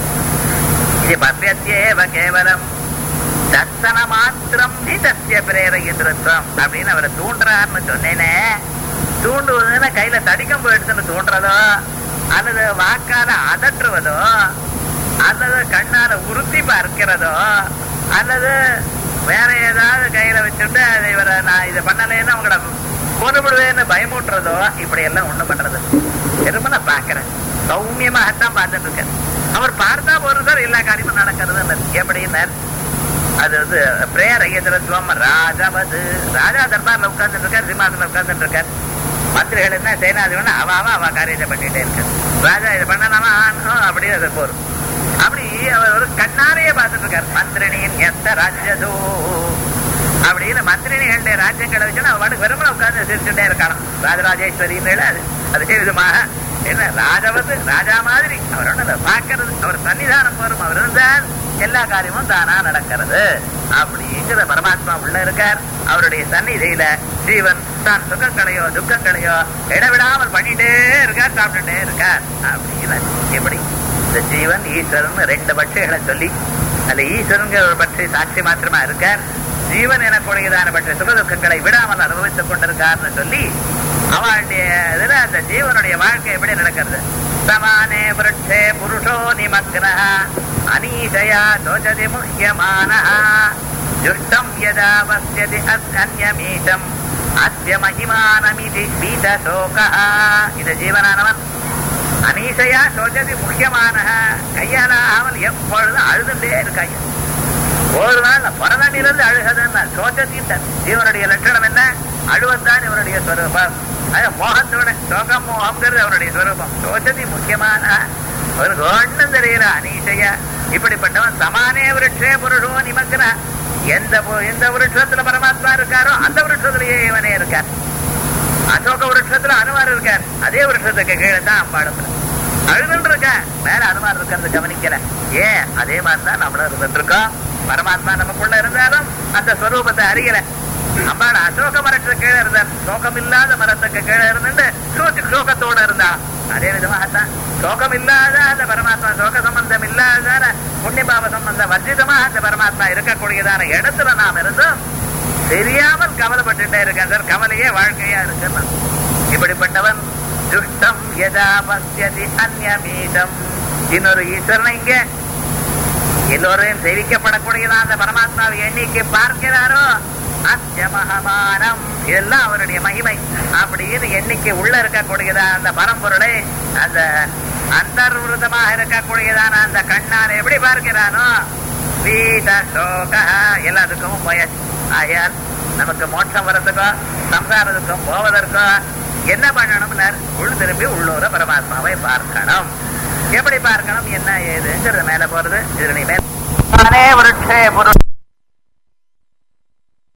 இது பத்தியத்தேவ கேவலம் தர்சன மாத்திரம் தஸ்ய பிரேரகிருத்தம் அப்படின்னு அவரை தூண்டுறாருன்னு சொன்னேனே தூண்டுவதுன்னா கையில தடிக்கம் போயிடுச்சுன்னு தூண்டுறதோ அல்லது வாக்கால அதற்றுவதோ அல்லது கண்ணால உறுத்தி பார்க்கிறதோ அல்லது வேற ஏதாவது கையில வச்சுட்டு அதை இவரை நான் இதை பண்ணலைன்னு அவங்கள கொண்டுபிடுவேன்னு பயமூட்டுறதோ இப்படி எல்லாம் ஒண்ணும் பண்றது திரும்ப நான் பாக்குறேன் சௌமியமாகத்தான் பார்த்துட்டு இருக்கேன் அவர் பார்த்தா போறது சார் எல்லா காரியமும் நடக்கிறது எப்படின்னார் அது வந்து பிரேயர் ஐயத்திரத்துவம் ராஜாவது ராஜா தர்பார்ல உட்கார்ந்துட்டு இருக்கார் சிம்மாசனம் உட்கார்ந்துட்டு இருக்கார் மந்திரிகள் என்ன சேனாதிபன் அவ அவ அவ காரியத்தை பண்ணிட்டே இருக்கார் ராஜா இதை பண்ணலாமா அப்படியே அது போரும் அப்படி அவர் ஒரு கண்ணாரையே பார்த்துட்டு இருக்கார் மந்திரணியின் எத்த ராஜ்யதோ அப்படின்னு மந்திரினிகளுடைய ராஜ்யங்களை வச்சு அவன் பாட்டுக்கு வெறுமனை உட்கார்ந்து சிரிச்சுட்டே இருக்கலாம் ராஜராஜேஸ்வரின்னு அது அதே விதமாக என்ன ராஜவது ராஜா மாதிரி அவர் ஒண்ணு பார்க்கறது அவர் சன்னிதானம் போரும் அவர் இருந்தால் எல்லா காரியமும் தானா நடக்கிறது அப்படிங்கிற பரமாத்மா உள்ள இருக்கார் அவருடைய சந்நிதியில ஜீவன் தான் சுகங்களையோ துக்கங்களையோ இடவிடாமல் பண்ணிட்டே இருக்கார் சாப்பிட்டுட்டே இருக்கார் அப்படின்னு எப்படி இந்த ஜீவன் ஈஸ்வரன் ரெண்டு பட்சிகளை சொல்லி அதுல ஈஸ்வரங்கிற ஒரு பட்சி சாட்சி மாத்திரமா இருக்கார் ஜீவன் எனக்கூடியதான பற்றிய சுகதுக்கங்களை விடாமல் அனுபவித்துக் கொண்டிருக்கார்னு சொல்லி அவளுடைய இதுல அந்த ஜீவனுடைய வாழ்க்கை எப்படி நடக்கிறது சமானே விருட்சே புருஷோ நிமக்ன அனீஷயா தோஜதி முஹ்யமான துஷ்டம் யதா பஸ்யதி அந்யமீதம் அஸ்ய மகிமானமிதி பீத சோகா இந்த ஜீவனானவன் அனீசையா சோஜதி முக்கியமான கையாலாமல் எப்பொழுதும் அழுதுட்டே இருக்காங்க ஒரு நாள் பிறந்தனிலிருந்து அழுகதுன்னு சோஜத்தின் இவனுடைய லட்சணம் என்ன அழுவத்தான் இவனுடைய ஸ்வரூபம் அது மோகத்தோட சோகம் மோகம்ங்கிறது அவருடைய ஸ்வரூபம் சோஜதி முக்கியமான ஒரு ஒண்ணும் தெரியல அனீசையா இப்படிப்பட்டவன் சமானே விருட்சே புருஷோ நிமக்கிற எந்த பு- எந்த விருட்சத்துல பரமாத்மா இருக்காரோ அந்த விருட்சத்திலேயே இவனே இருக்கார் அசோக விருட்சத்துல அனுமார் இருக்கார் அதே விருட்சத்துக்கு கீழே தான் அம்பாடும் அழுதுன்னு இருக்க மேல அனுமார் இருக்கிறது கவனிக்கல ஏன் அதே மாதிரி தான் நம்மளும் இருந்துட்டு இருக்கோம் பரமாத்மா நமக்குள்ள இருந்தாலும் அந்த ஸ்வரூபத்தை அறியல அம்பாள் அசோக மரத்துக்கு கீழே இருந்தார் சோகம் இல்லாத மரத்துக்கு கீழே இருந்துட்டு சோக்கு சோகத்தோட இருந்தா அதே விதமாகத்தான் சோகம் இல்லாத அந்த பரமாத்மா சோக சம்பந்தம் இல்லாத புண்ணியபாவ சம்பந்தம் வர்ஜிதமாக அந்த பரமாத்மா இருக்கக்கூடியதான இடத்துல நாம் இருந்தோம் தெரியாமல் கவலைப்பட்டுட்டே இருக்கேன் சார் கவலையே வாழ்க்கையா இருக்குன்னா இப்படிப்பட்டவன் துஷ்டம் யதா பசியதி அந்யமீதம் இன்னொரு ஈஸ்வரன் இங்க எல்லோரையும் சேவிக்கப்படக்கூடியதான் அந்த பரமாத்மாவை எண்ணிக்கை பார்க்கிறாரோ அத்திய மகமானம் இதெல்லாம் அவருடைய மகிமை அப்படின்னு எண்ணிக்கை உள்ள இருக்கக்கூடியதான அந்த பரம்பொருளை அந்த அந்தர்விருதமாக இருக்கக்கூடியதான அந்த கண்ணால் எப்படி பார்க்கிறானோ வீத சோக எல்லாத்துக்கும் போயாச்சு ஆகையால் நமக்கு மோட்சம் வரதுக்கோ சம்சாரத்துக்கும் போவதற்கோ என்ன பண்ணணும்னு உள் திரும்பி உள்ளூர பரமாத்மாவை பார்க்கணும் எப்படி பார்க்கணும் என்ன ஏதுங்கிறது மேல போறது இது மேல் விருட்சே புருஷ